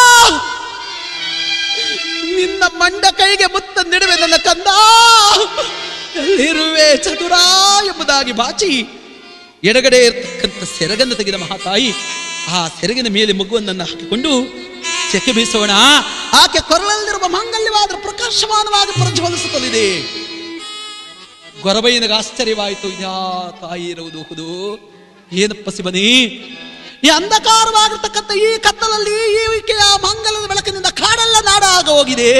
ನಿನ್ನ ಮಂಡ ಕೈಗೆ ಮುತ್ತ ನಿಡುವೆ ನನ್ನ ಕಂದ ಎಲ್ಲಿರುವೆ ಚತುರ ಎಂಬುದಾಗಿ ಬಾಚಿ ಎಡಗಡೆ ಇರ್ತಕ್ಕಂಥ ಸೆರಗನ್ನು ತೆಗೆದ ಮಹಾತಾಯಿ ಆ ಸೆರಗಿನ ಮೇಲೆ ಮಗುವನ್ನ ಹಾಕಿಕೊಂಡು ಚೆಕ್ಕೆ ಬೀಸೋಣ ಆಕೆ ಕೊರಳಲ್ಲಿರುವ ಮಾಂಗಲ್ಯವಾದ ಪ್ರಕಾಶಮಾನವಾಗಿ ಪ್ರಜ್ವಲಿಸುತ್ತಲಿದೆ ಗೊರಬಯ್ಯನಿಗೆ ಆಶ್ಚರ್ಯವಾಯಿತು ಯಾ ತಾಯಿ ಇರುವುದು ಹುದು ಏನಪ್ಪ ಶಿವನಿ ಈ ಅಂಧಕಾರವಾಗಿರ್ತಕ್ಕಂಥ ಈ ಕತ್ತಲಲ್ಲಿ ಈ ಈಕೆಯ ಮಂಗಲದ ಬೆಳಕಿನಿಂದ ಕಾಡೆಲ್ಲ ನಾಡ ಆಗ ಹೋಗಿದೆ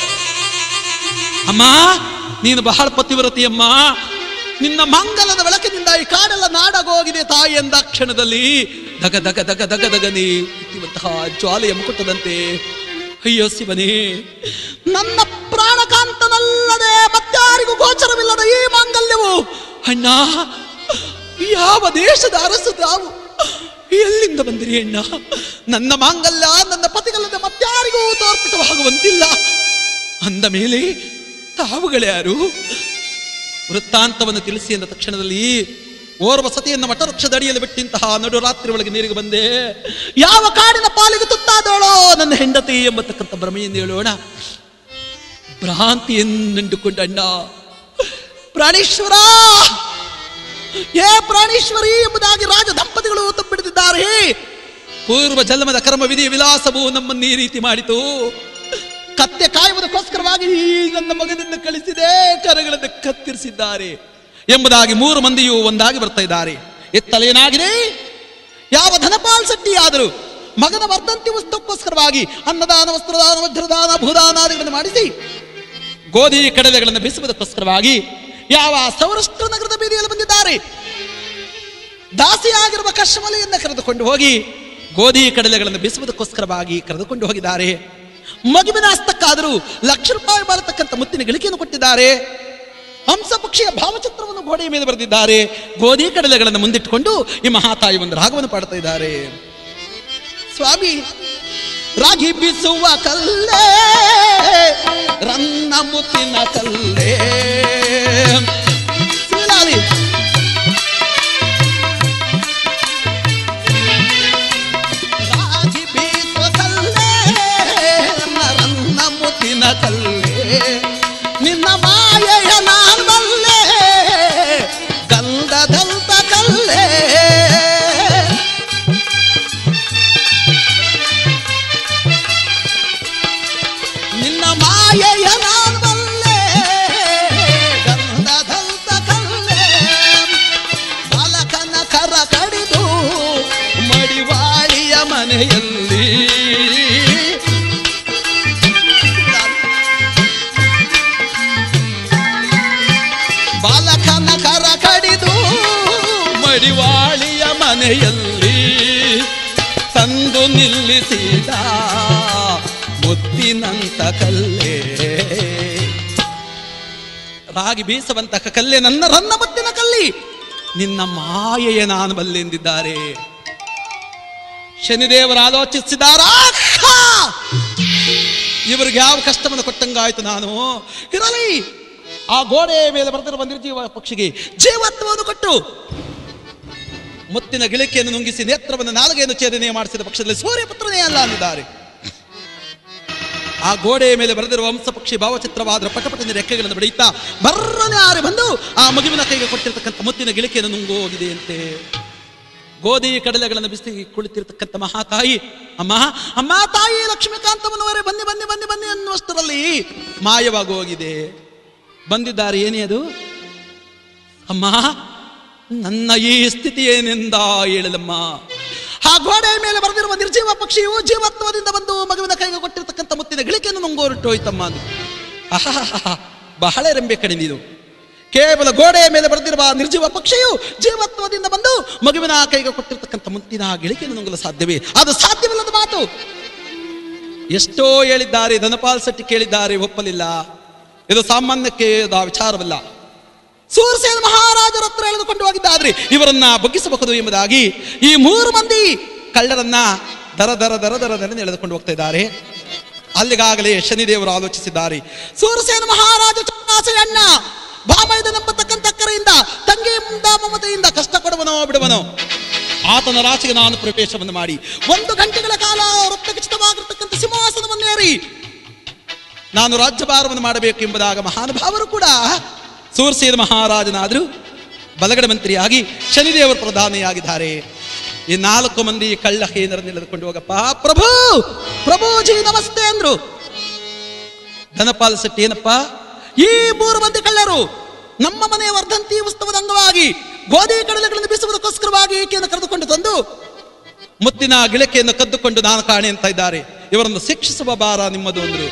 ಅಮ್ಮ ನೀನು ಬಹಳ ಪತಿವ್ರತಿಯಮ್ಮ ನಿನ್ನ ಮಂಗಲದ ಬೆಳಕಿನಿಂದ ಈ ಕಾಡೆಲ್ಲ ನಾಡಾಗ ಹೋಗಿದೆ ತಾಯಿ ಎಂದ ಕ್ಷಣದಲ್ಲಿ ದಗ ದಗ ದಗ ದಗ ದಗನಿ ಹುಟ್ಟಿರುವಂತಹ ಜ್ವಾಲೆಯ ಮುಕುಟದಂತೆ ಅಯ್ಯೋ ಶಿವನೇ ನನ್ನ ಪ್ರಾಣಕಾಂತನಲ್ಲದೆ ಮತ್ತಾರಿಗೂ ಗೋಚರವಿಲ್ಲದ ಈ ಮಾಂಗಲ್ಯವು ಅಣ್ಣ ಯಾವ ದೇಶದ ಅರಸು ತಾವು ಎಲ್ಲಿಂದ ಬಂದಿರಿ ಅಣ್ಣ ನನ್ನ ಮಾಂಗಲ್ಯ ನನ್ನ ಪತಿಗಲ್ಲದೆ ಮತ್ತಾರಿಗೂ ತೋರ್ಪಟವಾಗುವಂತಿಲ್ಲ ಅಂದ ಮೇಲೆ ತಾವುಗಳ್ಯಾರು ವೃತ್ತಾಂತವನ್ನು ತಿಳಿಸಿ ಎಂದ ತಕ್ಷಣದಲ್ಲಿ ಓರ್ವ ಸತಿಯನ್ನ ವಟವೃಕ್ಷದ ಅಡಿಯಲ್ಲಿ ಬಿಟ್ಟಿಂತಹ ನಡು ರಾತ್ರಿ ಒಳಗೆ ನೀರಿಗೆ ಬಂದೆ ಯಾವ ಕಾಡಿನ ಪಾಲಿಗೆ ತುತ್ತಾದೋಳೋ ನನ್ನ ಹೆಂಡತಿ ಎಂಬತಕ್ಕಂಥ ಭ್ರಮೆಯಿಂದ ಹೇಳೋಣ ಭ್ರಾಂತಿಯನ್ನುಂಡುಕೊಂಡ ಅಣ್ಣ ಪ್ರಾಣೇಶ್ವರ ಏ ಪ್ರಾಣೇಶ್ವರಿ ಎಂಬುದಾಗಿ ರಾಜ ದಂಪತಿಗಳು ತಪ್ಪಿಡಿದಿದ್ದಾರೆ ಪೂರ್ವ ಜನ್ಮದ ಕರ್ಮ ವಿಧಿ ವಿಲಾಸವು ನಮ್ಮನ್ನು ಈ ರೀತಿ ಮಾಡಿತು ಕತ್ತೆ ಕಾಯುವುದಕ್ಕೋಸ್ಕರವಾಗಿ ಈ ನನ್ನ ಮಗನನ್ನು ಕಳಿಸಿದೆ ಕರಗಳನ್ನು ಕತ್ತರಿಸಿದ್ದಾರೆ ಎಂಬುದಾಗಿ ಮೂರು ಮಂದಿಯೂ ಒಂದಾಗಿ ಬರ್ತಾ ಇದ್ದಾರೆ ಎತ್ತಲೇನಾಗಿದೆ ಯಾವ ಧನಪಾಲ್ ಶೆಟ್ಟಿ ಆದರೂ ಮಗನ ವರ್ಧಂತಿ ಉತ್ಸವಕ್ಕೋಸ್ಕರವಾಗಿ ಅನ್ನದಾನ ವಸ್ತ್ರದಾನ ವಜ್ರದಾನ ಭೂದಾನಾದಿಗಳನ್ನು ಮಾಡಿಸಿ ಗೋಧಿ ಕಡಲೆಗಳನ್ನು ಬೀಸುವುದಕ್ಕೋಸ್ಕರವಾಗಿ ಯಾವ ಸೌರಾಷ್ಟ್ರ ನಗರದ ಬೀದಿಯಲ್ಲಿ ಬಂದಿದ್ದಾರೆ ದಾಸಿಯಾಗಿರುವ ಕಶ್ಮಲೆಯನ್ನ ಕರೆದುಕೊಂಡು ಹೋಗಿ ಗೋಧಿ ಕಡಲೆಗಳನ್ನು ಬೀಸುವುದಕ್ಕೋಸ್ಕರವಾಗಿ ಕರೆದುಕೊಂಡು ಹೋಗಿದ್ದಾರೆ ಮಗುವಿನ ಹಸ್ತಕ್ಕಾದರೂ ಲಕ್ಷ ರೂಪಾಯಿ ಬಾಳತಕ್ಕಂಥ ಮುತ್ತಿನ ಗಳಿಕೆಯನ್ನು ಕೊಟ್ಟಿದ್ದಾರೆ ಹಂಸ ಪಕ್ಷಿಯ ಭಾವಚಿತ್ರವನ್ನು ಗೋಡೆಯ ಮೇಲೆ ಬರೆದಿದ್ದಾರೆ ಗೋಧಿ ಕಡಲೆಗಳನ್ನು ಮುಂದಿಟ್ಟುಕೊಂಡು ಈ ಮಹಾತಾಯಿ ಒಂದು ರಾಗವನ್ನು ಪಾಡ್ತಾ ಇದ್ದಾರೆ ಸ್ವಾಮಿ ರಾಗಿ ಬೀಸುವ ಕಲ್ಲೇ ರನ್ನ ಮುತ್ತಿನ ಕಲ್ಲೇ ಸುಲಾಲಿ ರಾಗಿ ಬೀಸುವ ಕಲ್ಲೇ ರನ್ನ ರನ್ನ ಮುತ್ತಿನ ಕಲ್ಲೇ ನಿನ್ನ ಮಾಯೆಯ ನಾಲ್ವಲ್ಲೇ ಗಂಧದಂತ ಕಲ್ಲೇ ನಿನ್ನ ಮಾಯೆಯ ನಾಲ್ವಲ್ಲೇ ಗಂಧದಂತ ಕಲ್ಲೇ ಬಾಲಕನ ಕರ ಕಡಿದು ಮಡಿವಾಳಿಯ ಮನೆಯಲ್ಲಿ ಬಾಲಕನ ಕರ ಕಡಿದು ಮಡಿವಾಳಿಯ ಮನೆಯಲ್ಲಿ ತಂದು ನಿಲ್ಲಿಸಿದ ಮುತ್ತಿನಂತ ಕಲ್ಲೇ ರಾಗಿ ಬೀಸುವಂತಹ ಕಲ್ಲೆ ನನ್ನ ರನ್ನ ಮುತ್ತಿನ ಕಲ್ಲಿ ನಿನ್ನ ಮಾಯೆಯ ನಾನು ಬಲ್ಲೆಂದಿದ್ದಾರೆ ಶನಿದೇವರು ಆಲೋಚಿಸಿದಾರಾ ಇವರಿಗೆ ಯಾವ ಕಷ್ಟವನ್ನು ಕೊಟ್ಟಂಗಾಯ್ತು ನಾನು ಇರಲಿ ಆ ಗೋಡೆಯ ಮೇಲೆ ಬರೆದಿರುವ ನಿರ್ಜೀವ ಪಕ್ಷಿಗೆ ಜೀವತ್ವವನ್ನು ಕೊಟ್ಟು ಮುತ್ತಿನ ಗಿಳಿಕೆಯನ್ನು ನುಂಗಿಸಿ ನೇತ್ರವನ್ನು ನಾಲಿಗೆಯನ್ನು ಛೇದನೆ ಮಾಡಿಸಿದ ಪಕ್ಷದಲ್ಲಿ ಸೂರ್ಯಪುತ್ರನೇ ಅಲ್ಲ ಅಂದಿದ್ದಾರೆ ಆ ಗೋಡೆಯ ಮೇಲೆ ಬರೆದಿರುವ ವಂಶ ಪಕ್ಷಿ ಭಾವಚಿತ್ರವಾದ ಪಟಪಟನೆ ರೆಕ್ಕೆಗಳನ್ನು ಬಡಿಯುತ್ತಾ ಬರ್ರನೆ ಆರಿ ಬಂದು ಆ ಮಗುವಿನ ಕೈಗೆ ಕೊಟ್ಟಿರ್ತಕ್ಕಂಥ ಮುತ್ತಿನ ಗಿಳಿಕೆಯನ್ನು ನುಂಗು ಹೋಗಿದೆಯಂತೆ ಗೋಧಿ ಕಡಲೆಗಳನ್ನು ಬಿಸಿ ಕುಳಿತಿರ್ತಕ್ಕಂಥ ಮಹಾತಾಯಿ ಅಮ್ಮ ಅಮ್ಮ ತಾಯಿ ಲಕ್ಷ್ಮೀಕಾಂತಮ್ಮನವರೇ ಬನ್ನಿ ಬನ್ನಿ ಬನ್ನಿ ಬನ್ನಿ ಅನ್ನುವಷ್ಟರಲ್ಲಿ ಮಾಯವಾಗಿ ಹೋಗಿದೆ ಬಂದಿದ್ದಾರೆ ಏನೇ ಅದು ಅಮ್ಮ ನನ್ನ ಈ ಸ್ಥಿತಿ ಏನೆಂದ ಹೇಳಲಮ್ಮ ಆ ಗೋಡೆಯ ಮೇಲೆ ಬರೆದಿರುವ ನಿರ್ಜೀವ ಪಕ್ಷಿಯು ಜೀವತ್ವದಿಂದ ಬಂದು ಮಗುವಿನ ಕೈಗೆ ಕೊಟ್ಟಿರ್ತಕ್ಕಂಥ ಮುತ್ತಿನ ಗಳಿಕೆಯನ್ನು ನುಂಗೋರಿಟ್ಟೋಯ್ತಮ್ಮ ಅಂದು ಆಹಾಹಾಹಾ, ಬಹಳ ರೆಂಬೆ ಕಣಿದಿದು ಕೇವಲ ಗೋಡೆಯ ಮೇಲೆ ಬರೆದಿರುವ ನಿರ್ಜೀವ ಪಕ್ಷಿಯು ಜೀವತ್ವದಿಂದ ಬಂದು ಮಗುವಿನ ಕೈಗೆ ಕೊಟ್ಟಿರ್ತಕ್ಕಂಥ ಮುತ್ತಿನ ಗಳಿಕೆಯನ್ನು ನುಂಗಲು ಸಾಧ್ಯವೇ ಅದು ಸಾಧ್ಯವಿಲ್ಲದ ಮಾತು ಎಷ್ಟೋ ಹೇಳಿದ್ದಾರೆ ಧನಪಾಲ್ ಶೆಟ್ಟಿ ಕೇಳಿದ್ದಾರೆ ಒಪ್ಪಲಿಲ್ಲ ಇದು ಸಾಮಾನ್ಯಕ್ಕೆ ಆ ವಿಚಾರವಲ್ಲ ಸೂರ್ಯಸೇನ ಮಹಾರಾಜರ ಹತ್ರ ಎಳೆದುಕೊಂಡು ಹೋಗಿದ್ದಾದ್ರೆ ಇವರನ್ನ ಬಗ್ಗಿಸಬಹುದು ಎಂಬುದಾಗಿ ಈ ಮೂರು ಮಂದಿ ಕಳ್ಳರನ್ನ ದರ ದರ ದರ ದರ ದರ ಎಳೆದುಕೊಂಡು ಹೋಗ್ತಾ ಇದ್ದಾರೆ ಅಲ್ಲಿಗಾಗಲೇ ಶನಿದೇವರು ಆಲೋಚಿಸಿದ್ದಾರೆ ಸೂರ್ಯಸೇನ ಮಹಾರಾಜ ಚನ್ನಾಸೆಯಣ್ಣ ಭಾಮೈದ ನಂಬತಕ್ಕಂಥ ಅಕ್ಕರೆಯಿಂದ ತಂಗಿ ಮುಂದ ಮಮತೆಯಿಂದ ಕಷ್ಟ ಕೊಡುವನೋ ಬಿಡುವನೋ ಆತನ ರಾಶಿಗೆ ನಾನು ಪ್ರವೇಶವನ್ನು ಮಾಡಿ ಒಂದು ಗಂಟೆಗಳ ಕಾಲ ರಕ್ತಖಚಿತವಾಗಿರ್ತಕ್ಕಂಥ ಸಿಂಹಾಸನವನ್ನೇರಿ ನಾನು ರಾಜ್ಯಭಾರವನ್ನು ಮಾಡಬೇಕು ಎಂಬುದಾಗ ಮಹಾನುಭಾವರು ಕೂಡ ಸೂರ್ಸೇನ ಮಹಾರಾಜನಾದರೂ ಬಲಗಡೆ ಮಂತ್ರಿಯಾಗಿ ಶನಿದೇವರು ಪ್ರಧಾನಿಯಾಗಿದ್ದಾರೆ ಈ ನಾಲ್ಕು ಮಂದಿ ಕಳ್ಳ ಕೇಂದ್ರನ್ನು ಎಳೆದುಕೊಂಡು ಹೋಗಪ್ಪ ಪ್ರಭು ಪ್ರಭುಜಿ ನಮಸ್ತೆ ಅಂದ್ರು ಧನಪಾಲ್ ಶೆಟ್ಟಿ ಏನಪ್ಪ ಈ ಮೂರು ಮಂದಿ ಕಳ್ಳರು ನಮ್ಮ ಮನೆಯ ವರ್ಧಂತಿ ಉತ್ಸವದ ಅಂಗವಾಗಿ ಗೋಧಿ ಕಡಲೆಗಳನ್ನು ಬೀಸುವುದಕ್ಕೋಸ್ಕರವಾಗಿ ಈಕೆಯನ್ನು ಕರೆದುಕೊಂಡು ತಂದು ಮುತ್ತಿನ ಗಿಳಕೆಯನ್ನು ಕದ್ದುಕೊಂಡು ನಾನು ಕಾಣೆ ಅಂತ ಇದ್ದಾರೆ ಇವರನ್ನು ಶಿಕ್ಷಿಸುವ ಭಾರ ನಿಮ್ಮದು ಅಂದ್ರು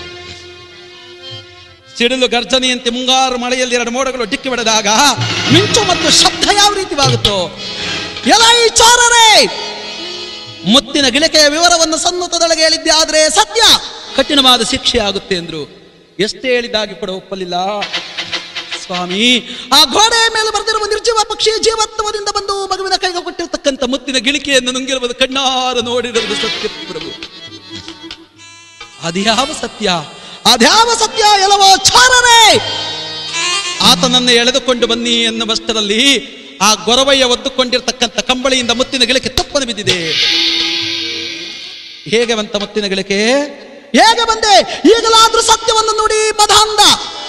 ಸಿಡಿಲು ಗರ್ಜನೆಯಂತೆ ಮುಂಗಾರು ಮಳೆಯಲ್ಲಿ ಎರಡು ಮೋಡಗಳು ಡಿಕ್ಕಿ ಹೊಡೆದಾಗ ಮಿಂಚು ಮತ್ತು ಶಬ್ದ ಯಾವ ರೀತಿವಾಗುತ್ತೋ ಎಲೈ ಚೋರರೇ ಮುತ್ತಿನ ಗಿಳಿಕೆಯ ವಿವರವನ್ನು ಸನ್ನುತದೊಳಗೆ ಹೇಳಿದ್ದೆ ಆದರೆ ಸತ್ಯ ಕಠಿಣವಾದ ಶಿಕ್ಷೆ ಆಗುತ್ತೆ ಅಂದ್ರು ಎಷ್ಟೇ ಹೇಳಿದಾಗಿ ಕೂಡ ಒಪ್ಪಲಿಲ್ಲ ಸ್ವಾಮಿ ಆ ಗೋಡೆಯ ಮೇಲೆ ಬರೆದಿರುವ ನಿರ್ಜೀವ ಪಕ್ಷಿ ಜೀವತ್ವದಿಂದ ಬಂದು ಮಗುವಿನ ಕೈಗೆ ಕೊಟ್ಟಿರ್ತಕ್ಕಂಥ ಮುತ್ತಿನ ಗಿಳಿಕೆಯನ್ನು ನುಂಗಿರುವುದು ಕಣ್ಣಾರ ನೋಡಿರುವುದು ಸತ್ಯ ಪ್ರಭು ಅದ್ಯಾವ ಸತ್ಯ ಅದ್ಯಾವ ಸತ್ಯ ಎಲ್ಲವೋ ಚಾರರೇ ಆತನನ್ನು ಎಳೆದುಕೊಂಡು ಬನ್ನಿ ಎನ್ನುವಷ್ಟರಲ್ಲಿ ಆ ಗೊರವಯ್ಯ ಒದ್ದುಕೊಂಡಿರ್ತಕ್ಕಂಥ ಕಂಬಳಿಯಿಂದ ಮುತ್ತಿನ ಗಿಳಕೆ ತಪ್ಪನೆ ಬಿದ್ದಿದೆ ಹೇಗೆ ಬಂತ ಮುತ್ತಿನ ಗಿಳಕೆ ಹೇಗೆ ಬಂದೆ ಈಗಲಾದ್ರೂ ಸತ್ಯವನ್ನು ನೋಡಿ ವಧಾಂದ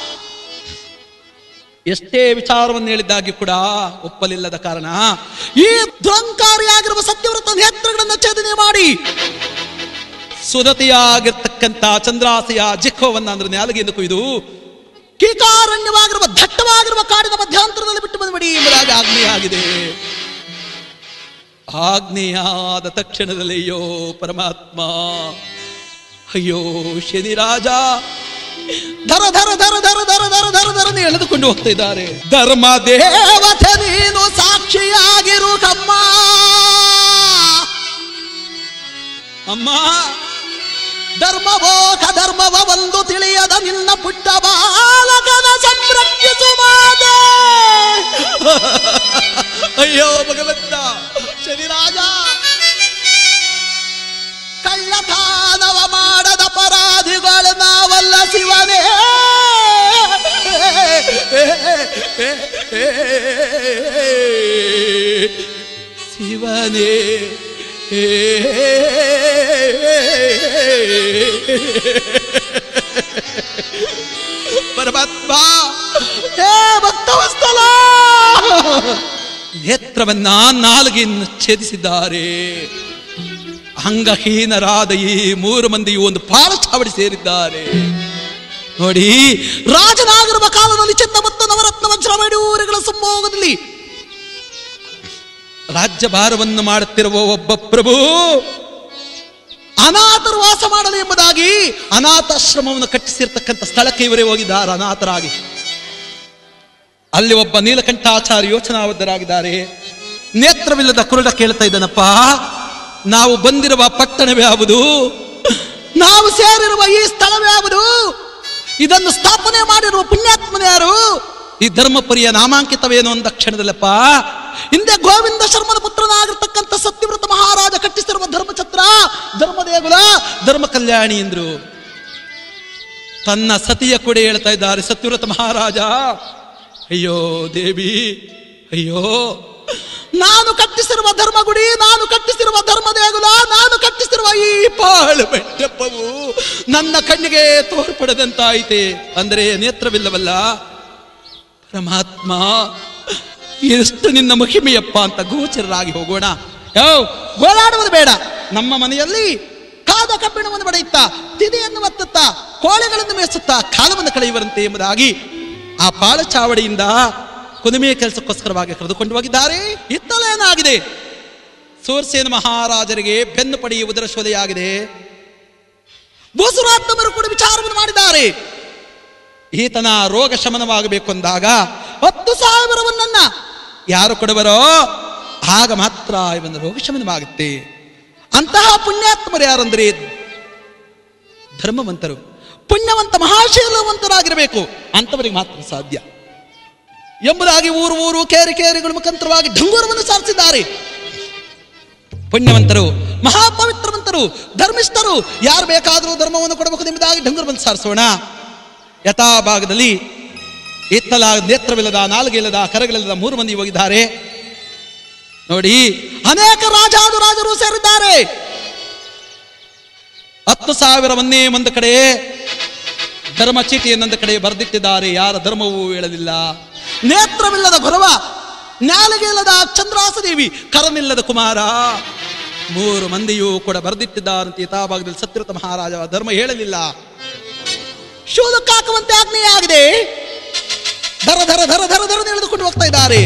ಎಷ್ಟೇ ವಿಚಾರವನ್ನು ಹೇಳಿದ್ದಾಗಿ ಕೂಡ ಒಪ್ಪಲಿಲ್ಲದ ಕಾರಣ ಈ ದುರಂಕಾರಿಯಾಗಿರುವ ಸತ್ಯವ್ರತ ನೇತ್ರಗಳನ್ನು ಛೇದನೆ ಮಾಡಿ ಸುದತಿಯಾಗಿರ್ತಕ್ಕಂಥ ಚಂದ್ರಾಸೆಯ ಜಿಖವನ್ನ ಅಂದ್ರೆ ನಾಲಿಗೆಯಿಂದ ಕೊಯ್ದು ಕೀಕಾರಣ್ಯವಾಗಿರುವ ದಟ್ಟವಾಗಿರುವ ಕಾಡಿನ ಮಧ್ಯಾಂತರದಲ್ಲಿ ಬಿಟ್ಟು ಬಂದ್ಬಿಡಿ ಎಂಬುದಾಗಿ ಆಜ್ಞೆಯಾಗಿದೆ ಆಜ್ಞೆಯಾದ ತಕ್ಷಣದಲ್ಲಿ ಅಯ್ಯೋ ಪರಮಾತ್ಮ ಅಯ್ಯೋ ಶನಿರಾಜ ಧರ ಧರ ಧರ ಧರ ಧರ ಧರ ಧರ ಧರನೆ ಎಳೆದುಕೊಂಡು ಹೋಗ್ತಾ ಇದ್ದಾರೆ ಧರ್ಮ ದೇವತೆ ನೀನು ಸಾಕ್ಷಿಯಾಗಿರು ಕಮ್ಮ ಅಮ್ಮ ಧರ್ಮವೋ ಧರ್ಮವ ಒಂದು ತಿಳಿಯದ ನಿನ್ನ ಪುಟ್ಟ ಬಾಲಕನ ಸಂರಕ್ಷಿಸು ಮಾತೆ ಅಯ್ಯೋ ಭಗವಂತ ಶನಿರಾಜ ಕಳ್ಳತಾನವ ಮಾಡದ ಅಪರಾಧಿಗಳು ನಾವಲ್ಲ ಶಿವನೇ ಶಿವನೇ ಪರಮಾತ್ಮ ಹೇ ಭಕ್ತವಸ್ತಲ ನೇತ್ರವನ್ನ ನಾಲ್ಗೆಯನ್ನು ಛೇದಿಸಿದ್ದಾರೆ ಅಂಗಹೀನರಾದ ಈ ಮೂರು ಮಂದಿಯು ಒಂದು ಪಾಳಚಾವಡಿ ಸೇರಿದ್ದಾರೆ ನೋಡಿ ರಾಜನಾಗಿರುವ ಕಾಲದಲ್ಲಿ ಚಂದ ಮತ್ತು ನವರತ್ನ ವಜ್ರ ಮಯೂರಿಗಳ ಸಂಭೋಗದಲ್ಲಿ ರಾಜ್ಯಭಾರವನ್ನು ಮಾಡುತ್ತಿರುವ ಒಬ್ಬ ಪ್ರಭು ಅನಾಥರು ವಾಸ ಮಾಡಲಿ ಎಂಬುದಾಗಿ ಅನಾಥಾಶ್ರಮವನ್ನು ಕಟ್ಟಿಸಿರ್ತಕ್ಕಂಥ ಸ್ಥಳಕ್ಕೆ ಇವರೇ ಹೋಗಿದ್ದಾರೆ ಅನಾಥರಾಗಿ ಅಲ್ಲಿ ಒಬ್ಬ ನೀಲಕಂಠಾಚಾರ್ಯ ಯೋಚನಾಬದ್ಧರಾಗಿದ್ದಾರೆ ನೇತ್ರವಿಲ್ಲದ ಕುರುಡ ಕೇಳ್ತಾ ಇದ್ದಾನಪ್ಪ ನಾವು ಬಂದಿರುವ ಪಟ್ಟಣವೇ ಯಾವುದು ನಾವು ಸೇರಿರುವ ಈ ಸ್ಥಳವೇ ಯಾವುದು ಇದನ್ನು ಸ್ಥಾಪನೆ ಮಾಡಿರುವ ಪುಣ್ಯಾತ್ಮನ ಯಾರು ಈ ಧರ್ಮಪುರಿಯ ನಾಮಾಂಕಿತವೇನು ಅಂದ ಕ್ಷಣದಲ್ಲಪ್ಪ ಹಿಂದೆ ಗೋವಿಂದ ಶರ್ಮನ ಪುತ್ರನಾಗಿರ್ತಕ್ಕಂಥ ಸತ್ಯವ್ರತ ಮಹಾರಾಜ ಕಟ್ಟಿಸಿರುವ ಧರ್ಮಛತ್ರ ಧರ್ಮದೇಗುಲ ಧರ್ಮ ಕಲ್ಯಾಣಿ ಎಂದ್ರು ತನ್ನ ಸತಿಯ ಕೂಡ ಹೇಳ್ತಾ ಇದ್ದಾರೆ ಸತ್ಯವ್ರತ ಮಹಾರಾಜ ಅಯ್ಯೋ ದೇವಿ ಅಯ್ಯೋ ನಾನು ಕಟ್ಟಿಸಿರುವ ಧರ್ಮಗುಡಿ ನಾನು ಕಟ್ಟಿಸಿರುವ ಧರ್ಮ ದೇಗುಲ ನಾನು ಕಟ್ಟಿಸಿರುವ ಈ ಪಾಳು ಬೆಟ್ಟಪ್ಪವು ನನ್ನ ಕಣ್ಣಿಗೆ ತೋರ್ಪಡದಂತಾಯಿತೆ ಅಂದರೆ ನೇತ್ರವಿಲ್ಲವಲ್ಲ ಪರಮಾತ್ಮ ಎಷ್ಟು ನಿನ್ನ ಮಹಿಮೆಯಪ್ಪ ಅಂತ ಗೋಚರರಾಗಿ ಹೋಗೋಣ ಯೋ ಗೋಳಾಡುವುದು ಬೇಡ ನಮ್ಮ ಮನೆಯಲ್ಲಿ ಕಾದ ಕಬ್ಬಿಣವನ್ನು ಬಡೆಯುತ್ತಾ ತಿದಿಯನ್ನು ಒತ್ತುತ್ತಾ ಕೋಳೆಗಳನ್ನು ಮೇಯಿಸುತ್ತಾ ಕಾಲವನ್ನು ಕಳೆಯುವರಂತೆ ಎಂಬುದಾಗಿ ಆ ಪಾಳ ಚಾವಡಿಯಿಂದ ಕುದುಮೆಯ ಕೆಲಸಕ್ಕೋಸ್ಕರವಾಗಿ ಕರೆದುಕೊಂಡು ಹೋಗಿದ್ದಾರೆ ಇತ್ತಲೇನಾಗಿದೆ ಸೂರ್ಸೇನ ಮಹಾರಾಜರಿಗೆ ಬೆನ್ನು ಪಡೆಯುವುದರ ಶೋಧೆಯಾಗಿದೆ ಭೂಸುರಾತ್ಮರು ಕೂಡ ವಿಚಾರವನ್ನು ಮಾಡಿದ್ದಾರೆ ಈತನ ರೋಗ ಶಮನವಾಗಬೇಕು ಅಂದಾಗ ಹತ್ತು ಸಾವಿರವನ್ನ ಯಾರು ಕೊಡುವರೋ ಆಗ ಮಾತ್ರ ಇವನ ರೋಗ ಶಮನವಾಗುತ್ತೆ ಅಂತಹ ಪುಣ್ಯಾತ್ಮರು ಯಾರಂದ್ರೆ ಧರ್ಮವಂತರು ಪುಣ್ಯವಂತ ಮಹಾಶೀಲವಂತರಾಗಿರಬೇಕು ಅಂತವರಿಗೆ ಮಾತ್ರ ಸಾಧ್ಯ ಎಂಬುದಾಗಿ ಊರು ಊರು ಕೇರಿ ಕೇರಿಗಳ ಮುಖಾಂತರವಾಗಿ ಢಂಗೂರವನ್ನು ಸಾರಿಸಿದ್ದಾರೆ ಪುಣ್ಯವಂತರು ಮಹಾಪವಿತ್ರವಂತರು ಧರ್ಮಿಷ್ಠರು ಯಾರು ಬೇಕಾದರೂ ಧರ್ಮವನ್ನು ಕೊಡಬೇಕು ಎಂಬುದಾಗಿ ಢಂಗೂರವನ್ನು ಸಾರಿಸೋಣ ಯಥಾ ಭಾಗದಲ್ಲಿ ಇತ್ತಲ ನೇತ್ರವಿಲ್ಲದ ನಾಲ್ಗೆಲ್ಲದ ಕರಗಳಿಲ್ಲದ ಮೂರು ಮಂದಿ ಹೋಗಿದ್ದಾರೆ ನೋಡಿ ಅನೇಕ ರಾಜಾದುರಾಜರು ಸೇರಿದ್ದಾರೆ ಹತ್ತು ಸಾವಿರವನ್ನೇ ಒಂದು ಕಡೆ ಧರ್ಮ ಚೀಟಿಯನ್ನೊಂದು ಕಡೆ ಬರೆದಿಟ್ಟಿದ್ದಾರೆ ಯಾರ ಧರ್ಮವೂ ಹೇಳಲಿಲ್ಲ ನೇತ್ರವಿಲ್ಲದ ಗೊರವ ನಾಲಿಗೆಯಿಲ್ಲದ ಚಂದ್ರಾಸದೇವಿ ಕರನಿಲ್ಲದ ಕುಮಾರ ಮೂರು ಮಂದಿಯೂ ಕೂಡ ಬರೆದಿಟ್ಟಿದ್ದಾರಂತೆ ಯಥಾಭಾಗದಲ್ಲಿ ಸತ್ಯವ್ರತ ಮಹಾರಾಜ ಧರ್ಮ ಹೇಳಲಿಲ್ಲ ಶೂಲಕ್ಕೆ ಹಾಕುವಂತೆ ಆಜ್ಞೆಯಾಗಿದೆ ಧರ ಧರ ಧರ ಧರ ಧರ ಎಳೆದುಕೊಂಡು ಹೋಗ್ತಾ ಇದ್ದಾರೆ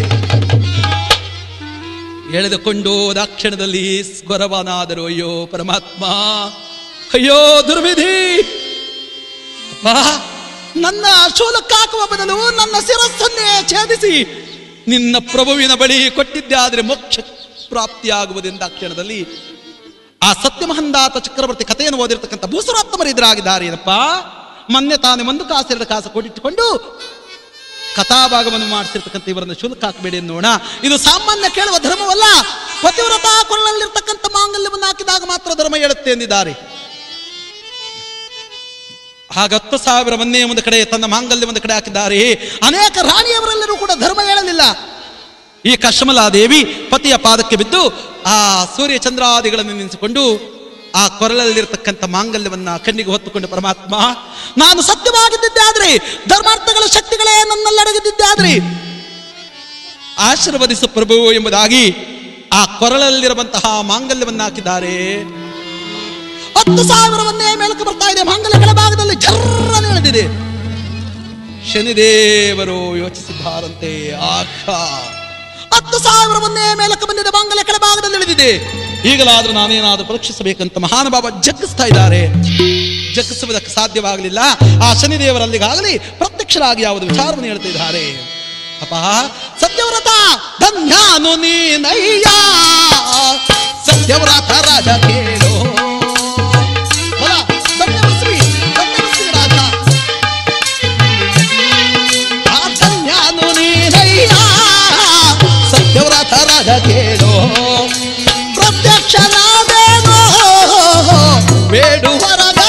ಎಳೆದುಕೊಂಡು ದಾಕ್ಷಣದಲ್ಲಿ ಗೊರವನಾದರು ಅಯ್ಯೋ ಪರಮಾತ್ಮ ಅಯ್ಯೋ ದುರ್ವಿಧಿ ಅಪ್ಪ ನನ್ನ ಶೂಲಕ್ಕೆ ಹಾಕುವ ಬದಲು ನನ್ನ ಶಿರಸ್ಸನ್ನೇ ಛೇದಿಸಿ ನಿನ್ನ ಪ್ರಭುವಿನ ಬಳಿ ಕೊಟ್ಟಿದ್ದೆ ಆದರೆ ಮೋಕ್ಷ ಪ್ರಾಪ್ತಿಯಾಗುವುದೆಂದ ಕ್ಷಣದಲ್ಲಿ ಆ ಸತ್ಯಮಹಂದಾತ ಚಕ್ರವರ್ತಿ ಕಥೆಯನ್ನು ಓದಿರ್ತಕ್ಕಂಥ ಭೂಸುರಾತ್ಮರು ಎದುರಾಗಿದ್ದಾರೆ ಏನಪ್ಪ ಮೊನ್ನೆ ತಾನೇ ಒಂದು ಕಾಸು ಎರಡು ಕಾಸು ಕೊಟ್ಟಿಟ್ಟುಕೊಂಡು ಕಥಾಭಾಗವನ್ನು ಮಾಡಿಸಿರ್ತಕ್ಕಂಥ ಇವರನ್ನು ಶುಲ್ಕ ಹಾಕಬೇಡಿ ನೋಡ ಇದು ಸಾಮಾನ್ಯ ಕೇಳುವ ಧರ್ಮವಲ್ಲ ಪತಿವ್ರತ ಕೊಳ್ಳಲ್ಲಿರ್ತಕ್ಕಂಥ ಮಾಂಗಲ್ಯವನ್ನು ಹಾಕಿದಾಗ ಮಾತ್ರ ಧರ್ಮ ಹೇಳುತ್ತೆ ಎಂದಿದ್ದಾರೆ ಆಗ ಹತ್ತು ಸಾವಿರ ಮಂದಿ ಒಂದು ಕಡೆ ತನ್ನ ಮಾಂಗಲ್ಯ ಒಂದು ಕಡೆ ಹಾಕಿದ್ದಾರೆ ಅನೇಕ ರಾಣಿಯವರೆಲ್ಲರೂ ಕೂಡ ಧರ್ಮ ಹೇಳಲಿಲ್ಲ ಈ ಕಶ್ಮಲಾದೇವಿ ಪತಿಯ ಪಾದಕ್ಕೆ ಬಿದ್ದು ಆ ಸೂರ್ಯ ಚಂದ್ರಾದಿಗಳನ್ನು ನೆನೆಸಿಕೊಂಡು ಆ ಕೊರಳಲ್ಲಿರ್ತಕ್ಕಂಥ ಮಾಂಗಲ್ಯವನ್ನ ಕಣ್ಣಿಗೆ ಹೊತ್ತುಕೊಂಡು ಪರಮಾತ್ಮ ನಾನು ಸತ್ಯವಾಗಿದ್ದಿದ್ದಾದ್ರೆ ಧರ್ಮಾರ್ಥಗಳ ಶಕ್ತಿಗಳೇ ನನ್ನಲ್ಲಡಗಿದ್ದಿದ್ದಾದ್ರೆ ಆಶೀರ್ವದಿಸು ಪ್ರಭು ಎಂಬುದಾಗಿ ಆ ಕೊರಳಲ್ಲಿರುವಂತಹ ಮಾಂಗಲ್ಯವನ್ನ ಹಾಕಿದ್ದಾರೆ ಹತ್ತು ಸಾವಿರವನ್ನೇ ಮೇಲಕ್ಕೆ ಬರ್ತಾ ಇದೆ ಮಾಂಗಲ್ಯ ಕೆಳಭಾಗದಲ್ಲಿ ಜರ್ರನೆ ಎಳೆದಿದೆ ಶನಿದೇವರು ಯೋಚಿಸಿದ್ದಾರಂತೆ ಆಖ ಹತ್ತು ಸಾವಿರವನ್ನೇ ಮೇಲಕ್ಕೆ ಬಂದಿದೆ ಮಾಂಗಲ್ಯ ಕೆಳಭಾಗದಲ್ಲಿ ಇಳಿದಿದೆ ಈಗಲಾದ್ರೂ ನಾನೇನಾದ್ರೂ ಪರೀಕ್ಷಿಸಬೇಕಂತ ಮಹಾನುಭಾವ ಜಗ್ಗಿಸ್ತಾ ಇದ್ದಾರೆ ಜಗ್ಗಿಸುವುದಕ್ಕೆ ಸಾಧ್ಯವಾಗಲಿಲ್ಲ ಆ ಶನಿದೇವರಲ್ಲಿಗಾಗಲಿ ಪ್ರತ್ಯಕ್ಷರಾಗಿ ಯಾವುದು ವಿಚಾರವನ್ನು ಹೇಳ್ತಾ ಇದ್ದಾರೆ ಅಪ್ಪ ಸತ್ಯವ್ರತ ಧನ್ಯಾನು ನೀನಯ್ಯ ಸತ್ಯವ್ರತ ರಾಜ ಕೇಳೋ ಬಲ, ಧನ್ಯಮಸ್ಮಿ, ಧನ್ಯಮಸ್ಮಿ ರಾಜ ಆ ಧನ್ಯಾನು ನೀನಯ್ಯ ಸತ್ಯವ್ರತ ರಾಜ ಕೇಳೋ ಪ್ರತ್ಯಕ್ಷನಾದೇನೋ ಬೇಡುವರಗಳ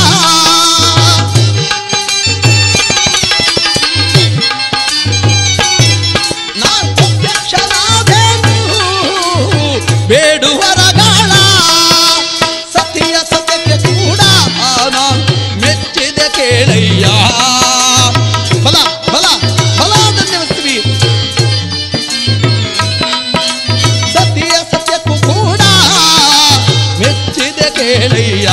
ನಾನ್ ಪ್ರತ್ಯಕ್ಷನಾದೇನು ಬೇಡುವರಗಳ ಸತ್ಯ ಸತ್ಯಕ್ಕೆ ಕೂಡ ನಾನು ಮೆಚ್ಚಿದೆ ಕೇಳಯ್ಯ ಬಲ ಬಲ ಬಲ ಧನ್ಯವಾದ್ವಿ ಸತ್ಯ ಸತ್ಯಕ್ಕೂ ಕೂಡ ಮೆಚ್ಚಿದೆ ಕೇಳಯ್ಯ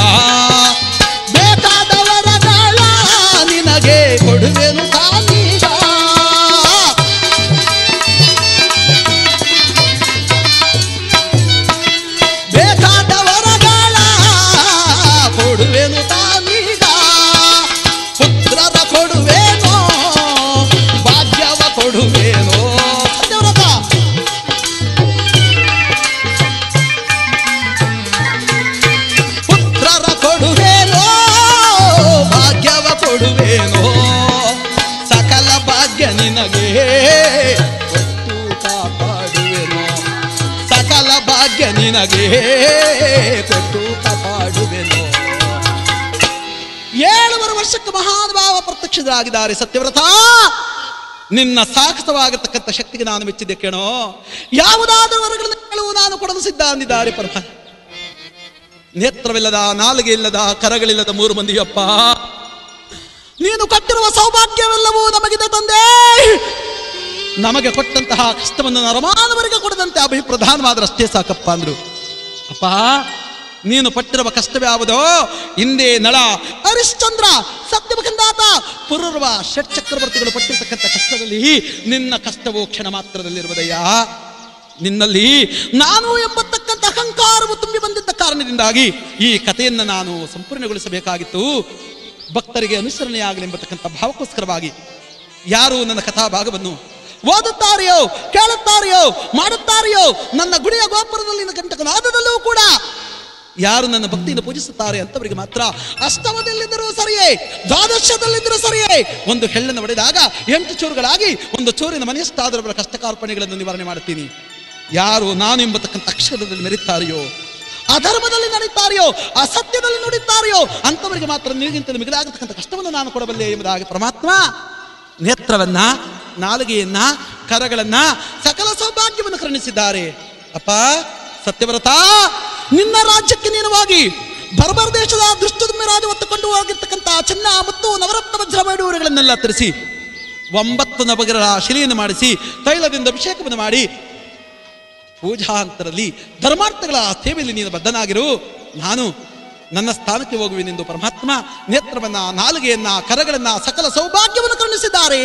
ಬೇಕಾದವರಗಳ ನಿನಗೆ ಕೊಡುವೆನು ತಾನೀಗ ಬೇಕಾದವರಗಳ ಕೊಡುವೆನು ತಾನೀಗ ಪುತ್ರರ ಕೊಡುವೇನೋ ಭಾಗ್ಯವ ಕೊಡುವೇನೋ ಸತ್ಯವ್ರತ ಪುತ್ರರ ಕೊಡುವೇನೋ ಭಾಗ್ಯವ ಕೊಡುವೇನೋ ಸಕಲ ಭಾಗ್ಯ ನಿನಗೆ ಕೊಟ್ಟು ಕಾಪಾಡುವೆನೋ ಸಕಲ ಭಾಗ್ಯ ನಿನಗೆ ಕೊಟ್ಟು ಕಾಪಾಡುವೆನೋ ಏಳುವರೆ ವರ್ಷಕ್ಕೆ ಮಹಾನುಭಾವ ಪ್ರತ್ಯಕ್ಷರಾಗಿದ್ದಾರೆ ಸತ್ಯವ್ರತ ನಿನ್ನ ಸಾಹಸವಾಗಿರ್ತಕ್ಕಂಥ ಶಕ್ತಿಗೆ ನಾನು ಮೆಚ್ಚಿದ್ದೆ ಕೇಳೋ ಯಾವುದಾದರೂ ವರಗಳನ್ನು ಕೇಳುವು ನಾನು ಕೊಡಲು ಸಿದ್ಧ ಅಂದಿದ್ದಾರೆ ಪರಮ ನೇತ್ರವಿಲ್ಲದ ನಾಲಿಗೆ ಇಲ್ಲದ ಕರಗಳಿಲ್ಲದ ಮೂರು ಮಂದಿಯಪ್ಪ ನೀನು ಕೊಟ್ಟಿರುವ ಸೌಭಾಗ್ಯವೆಲ್ಲವೂ ನಮಗಿದೆ ತಂದೆ ನಮಗೆ ಕೊಟ್ಟಂತಹ ಕಷ್ಟವನ್ನು ನರಮಾನವರಿಗೆ ಕೊಡದಂತೆ ಅಭಿ ಪ್ರಧಾನವಾದ್ರೆ ಅಷ್ಟೇ ಸಾಕಪ್ಪ ಅಂದ್ರು ಅಪ್ಪ ನೀನು ಪಟ್ಟಿರುವ ಕಷ್ಟವ್ಯಾವುದೋ ಹಿಂದೆ ನಳ ಹರಿಶ್ಚಂದ್ರ ಸತ್ಯಮಖಂದಾತ ಪುರರ್ವ ಷಟ್ ಚಕ್ರವರ್ತಿಗಳು ಪಟ್ಟಿರ್ತಕ್ಕಂಥ ಕಷ್ಟದಲ್ಲಿ ನಿನ್ನ ಕಷ್ಟವು ಕ್ಷಣ ಮಾತ್ರದಲ್ಲಿರುವುದಯ್ಯ ನಿನ್ನಲ್ಲಿ ನಾನು ಎಂಬತಕ್ಕಂಥ ಅಹಂಕಾರವು ತುಂಬಿ ಬಂದಿದ್ದ ಕಾರಣದಿಂದಾಗಿ ಈ ಕಥೆಯನ್ನು ನಾನು ಸಂಪೂರ್ಣಗೊಳಿಸಬೇಕಾಗಿತ್ತು ಭಕ್ತರಿಗೆ ಅನುಸರಣೆಯಾಗಲಿ ಎಂಬತಕ್ಕಂಥ ಭಾವಕ್ಕೋಸ್ಕರವಾಗಿ ಯಾರು ನನ್ನ ಕಥಾ ಭಾಗವನ್ನು ಓದುತ್ತಾರೆಯೋ ಕೇಳುತ್ತಾರೆಯೋ ಮಾಡುತ್ತಾರೆಯೋ ನನ್ನ ಗುಡಿಯ ಗೋಪುರದಲ್ಲಿ ಕಂಟಕನಾದದಲ್ಲೂ ಕೂಡ ಯಾರು ನನ್ನ ಭಕ್ತಿಯಿಂದ ಪೂಜಿಸುತ್ತಾರೆ ಅಂತವರಿಗೆ ಮಾತ್ರ ಅಷ್ಟಮದಲ್ಲಿದ್ದರೂ ಸರಿಯೇ ದ್ವಾದಶದಲ್ಲಿದ್ದರೂ ಸರಿಯೇ ಒಂದು ಹೆಳ್ಳನ್ನು ಹೊಡೆದಾಗ ಎಂಟು ಚೂರುಗಳಾಗಿ ಒಂದು ಚೂರಿನ ಮನೆಯಷ್ಟಾದರವರ ಕಷ್ಟ ಕಾರ್ಪಣೆಗಳನ್ನು ನಿವಾರಣೆ ಮಾಡುತ್ತೀನಿ ಯಾರು ನಾನು ಎಂಬತಕ್ಕಂಥ ಅಕ್ಷರದಲ್ಲಿ ಮೆರೀತಾರೆಯೋ ಅಧರ್ಮದಲ್ಲಿ ನಡೀತಾರೆಯೋ ಅಸತ್ಯದಲ್ಲಿ ನುಡಿತಾರೆಯೋ ಅಂತವರಿಗೆ ಮಾತ್ರ ನಿನಗಿಂತ ಮಿಗಿಲಾಗತಕ್ಕಂಥ ಕಷ್ಟವನ್ನು ನಾನು ಕೊಡಬಲ್ಲೆ ಎಂಬುದಾಗಿ ಪರಮಾತ್ಮ ನೇತ್ರವನ್ನ ನಾಲಿಗೆಯನ್ನ ಕರಗಳನ್ನ ಸಕಲ ಸೌಭಾಗ್ಯವನ್ನು ಕರುಣಿಸಿದ್ದಾರೆ ಅಪ್ಪ ಸತ್ಯವ್ರತ ನಿನ್ನ ರಾಜ್ಯಕ್ಕೆ ನೀನವಾಗಿ ಬರ್ಬರ್ ದೇಶದ ದುಷ್ಟದುಮ್ಮೆ ರಾಜ ಹೊತ್ತುಕೊಂಡು ಹೋಗಿರ್ತಕ್ಕಂಥ ಚಿನ್ನ ಮತ್ತು ನವರತ್ನ ವಜ್ರ ಬೇಡುವರುಗಳನ್ನೆಲ್ಲ ತರಿಸಿ ಒಂಬತ್ತು ನವಗ್ರಹ ಶಿಲೆಯನ್ನು ಮಾಡಿಸಿ ತೈಲದಿಂದ ಅಭಿಷೇಕವನ್ನು ಮಾಡಿ ಪೂಜಾಂತರಲ್ಲಿ ಧರ್ಮಾರ್ಥಗಳ ಸೇವೆಯಲ್ಲಿ ನೀನು ಬದ್ಧನಾಗಿರು ನಾನು ನನ್ನ ಸ್ಥಾನಕ್ಕೆ ಹೋಗುವೆನೆಂದು ಪರಮಾತ್ಮ ನೇತ್ರವನ್ನ ನಾಲಿಗೆಯನ್ನ ಕರಗಳನ್ನ ಸಕಲ ಸೌಭಾಗ್ಯವನ್ನು ಕರುಣಿಸಿದ್ದಾರೆ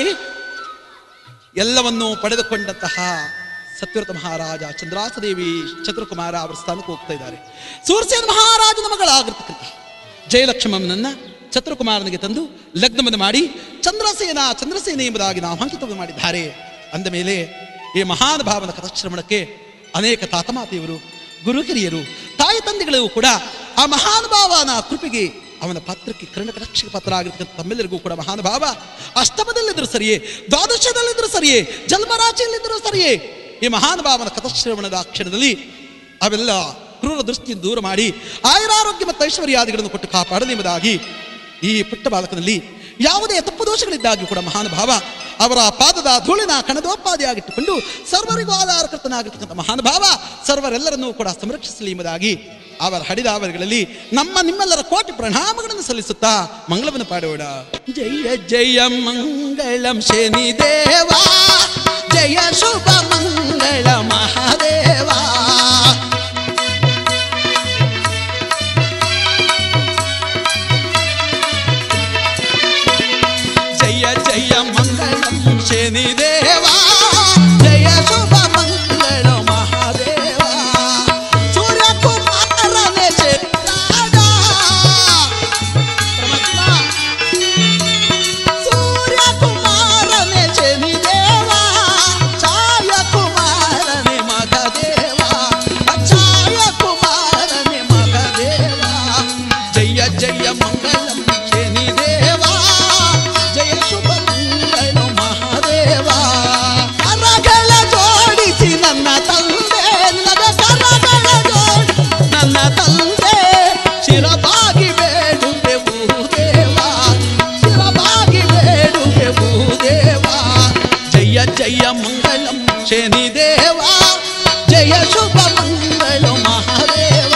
ಎಲ್ಲವನ್ನೂ ಪಡೆದುಕೊಂಡಂತಹ ಸತ್ಯವ್ರತ ಮಹಾರಾಜ ಚಂದ್ರಾಸದೇವಿ ಚಂದ್ರಕುಮಾರ ಅವರ ಸ್ಥಾನಕ್ಕೆ ಹೋಗ್ತಾ ಇದ್ದಾರೆ ಸೂರ್ಸೇನ ಮಹಾರಾಜನ ಮಗಳಾಗಿರ್ತಕ್ಕಂಥ ಜಯಲಕ್ಷ್ಮಮ್ಮನನ್ನ ಚಂದ್ರಕುಮಾರನಿಗೆ ತಂದು ಲಗ್ನವನ್ನು ಮಾಡಿ ಚಂದ್ರಸೇನ ಚಂದ್ರಸೇನೆ ಎಂಬುದಾಗಿ ನಾಮಾಂಕಿತವನ್ನು ಮಾಡಿದ್ದಾರೆ ಅಂದ ಮೇಲೆ ಈ ಮಹಾನ್ ಭಾವನ ಕಥಾಶ್ರಮಣಕ್ಕೆ ಅನೇಕ ತಾತಮಾತೆಯವರು ಗುರು ಹಿರಿಯರು ತಾಯಿ ತಂದೆಗಳು ಕೂಡ ಆ ಮಹಾನುಭಾವನ ಕೃಪೆಗೆ ಅವನ ಪಾತ್ರಕ್ಕೆ ಕರ್ಣಕಟಾಕ್ಷಕ ಪಾತ್ರ ಆಗಿರ್ತಕ್ಕಂಥ ತಮ್ಮೆಲ್ಲರಿಗೂ ಕೂಡ ಮಹಾನುಭಾವ ಅಷ್ಟಮದಲ್ಲಿದ್ದರೂ ಸರಿಯೇ ದ್ವಾದಶದಲ್ಲಿದ್ದರೂ ಸರಿಯೇ ಜನ್ಮರಾಶಿಯಲ್ಲಿದ್ದರೂ ಸರಿಯೇ ಈ ಮಹಾನುಭಾವನ ಕಥಾಶ್ರವಣದ ಕ್ಷಣದಲ್ಲಿ ಅವೆಲ್ಲ ಕ್ರೂರ ದೃಷ್ಟಿಯನ್ನು ದೂರ ಮಾಡಿ ಆಯುರಾರೋಗ್ಯ ಮತ್ತು ಐಶ್ವರ್ಯಾದಿಗಳನ್ನು ಕೊಟ್ಟು ಕಾಪಾಡಲಿ ಎಂಬುದಾಗಿ ಈ ಪುಟ್ಟ ಬಾಲಕನಲ್ಲಿ ಯಾವುದೇ ತಪ್ಪು ದೋಷಗಳಿದ್ದಾಗಿ ಕೂಡ ಮಹಾನುಭಾವ ಅವರ ಪಾದದ ಧೂಳಿನ ಕಣದೋಪಾದಿಯಾಗಿಟ್ಟುಕೊಂಡು ಸರ್ವರಿಗೂ ಆಧಾರಕರ್ತನಾಗಿರ್ತಕ್ಕಂಥ ಮಹಾನುಭಾವ ಸರ್ವರೆಲ್ಲರನ್ನೂ ಕೂಡ ಸಂರಕ್ಷಿಸಲಿ ಎಂಬುದಾಗಿ ಅವರ ಹಡಿದಾವರಿಗಳಲ್ಲಿ ನಮ್ಮ ನಿಮ್ಮೆಲ್ಲರ ಕೋಟಿ ಪ್ರಣಾಮಗಳನ್ನು ಸಲ್ಲಿಸುತ್ತಾ ಮಂಗಳವನ್ನು ಪಾಡೋಣ ಜಯ ಜಯ ಮಂಗಳಂ ಶನಿ ದೇವ ಜಯ ಶುಭ ಮಂಗಳ ಮಹಾದೇವ ಜಯ ಜಯ ಮಂಗಳಂ ಶನಿ ದೇವ ಜಯ ಶುಭ ಮಂಗಳ ಮಹಾದೇವ ಸೂರ್ಯ ಕುಮಾರನೇ ಶನಿರಾಜ ಪರಮಾತ್ಮ ಸೂರ್ಯ ಕುಮಾರನೇ ಶನಿ ದೇವ ಛಾಯ ಕುಮಾರನೇ ಮಗದೇವ ಛಾಯ ಕುಮಾರನೇ ಮಗದೇವ ಜಯ ಜಯ ಮಂಗಳಂ ಶನಿ ದೇವ ಜಯ ಶುಭ ಮಂಗಳ ಮಹಾದೇವ ಕರಗಳ ಜೋಡಿಸಿ ನನ್ನ ತಂದೆ ನನ್ನ ಕರಗಳ ಜೋಡಿ ನನ್ನ ತಂದೆ ಶಿರಬಾಗಿ ಬೇಡುವೆವು ದೇವ ಶಿರಬಾಗಿ ಬೇಡುವೆವು ದೇವ ಜಯ ಜಯ ಮಂಗಳಂ ಶನಿ ದೇವ ಜಯ ಶುಭ ಮಂಗಳ ಮಹಾದೇವ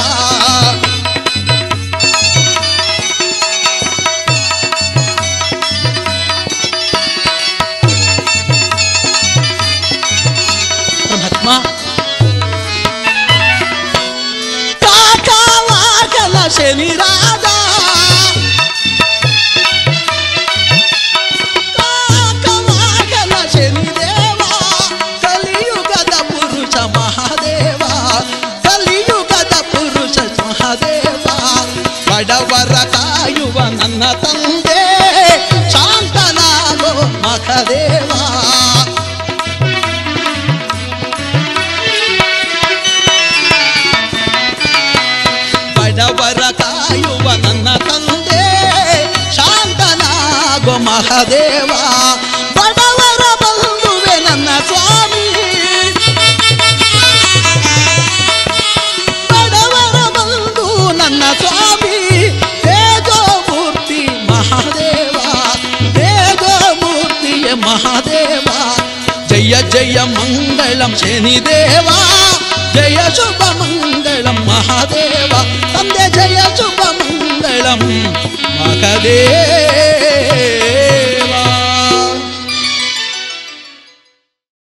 ಪರಮಾತ್ಮ ಕಾಕವಾಗಲ ಶನಿರಾಜ ಕಾಕವಾಗಲ ಶನಿದೇವ ಕಲಿಯುಗದ ಪುರುಷ ಮಹಾದೇವ ಕಲಿಯುಗದ ಪುರುಷ ಮಹಾದೇವ ಬಡವರ ಕಾಯುವ ನನ್ನ ತಂದೆ ಶಾಂತನಾಗೋ ಮಖದೇವ ಬಡವರ ಕಾಯುವ ನನ್ನ ತಂದೆ ಶಾಂತನಾಗೋ ಮಹಾದೇವ ಬಡವರ ಬಂಧುವೆ ನನ್ನ ಸ್ವಾಮಿ ಬಡವರ ಬಂಧು ನನ್ನ ಸ್ವಾಮಿ ತೇಜೋಮೂರ್ತಿ ಮಹಾದೇವ ತೇಜೋಮೂರ್ತಿಯ ಮಹಾದೇವ ಜಯ ಜಯ ಮಂಗಳಂ ಶನಿದೇವ ಜಯ ಶುಭ ಮಂಗಳಂ ಮಹಾದೇವ ತಂದೆ ಜಯ ಶುಭ ಮಂಗಳಂ ಮಹದೇವ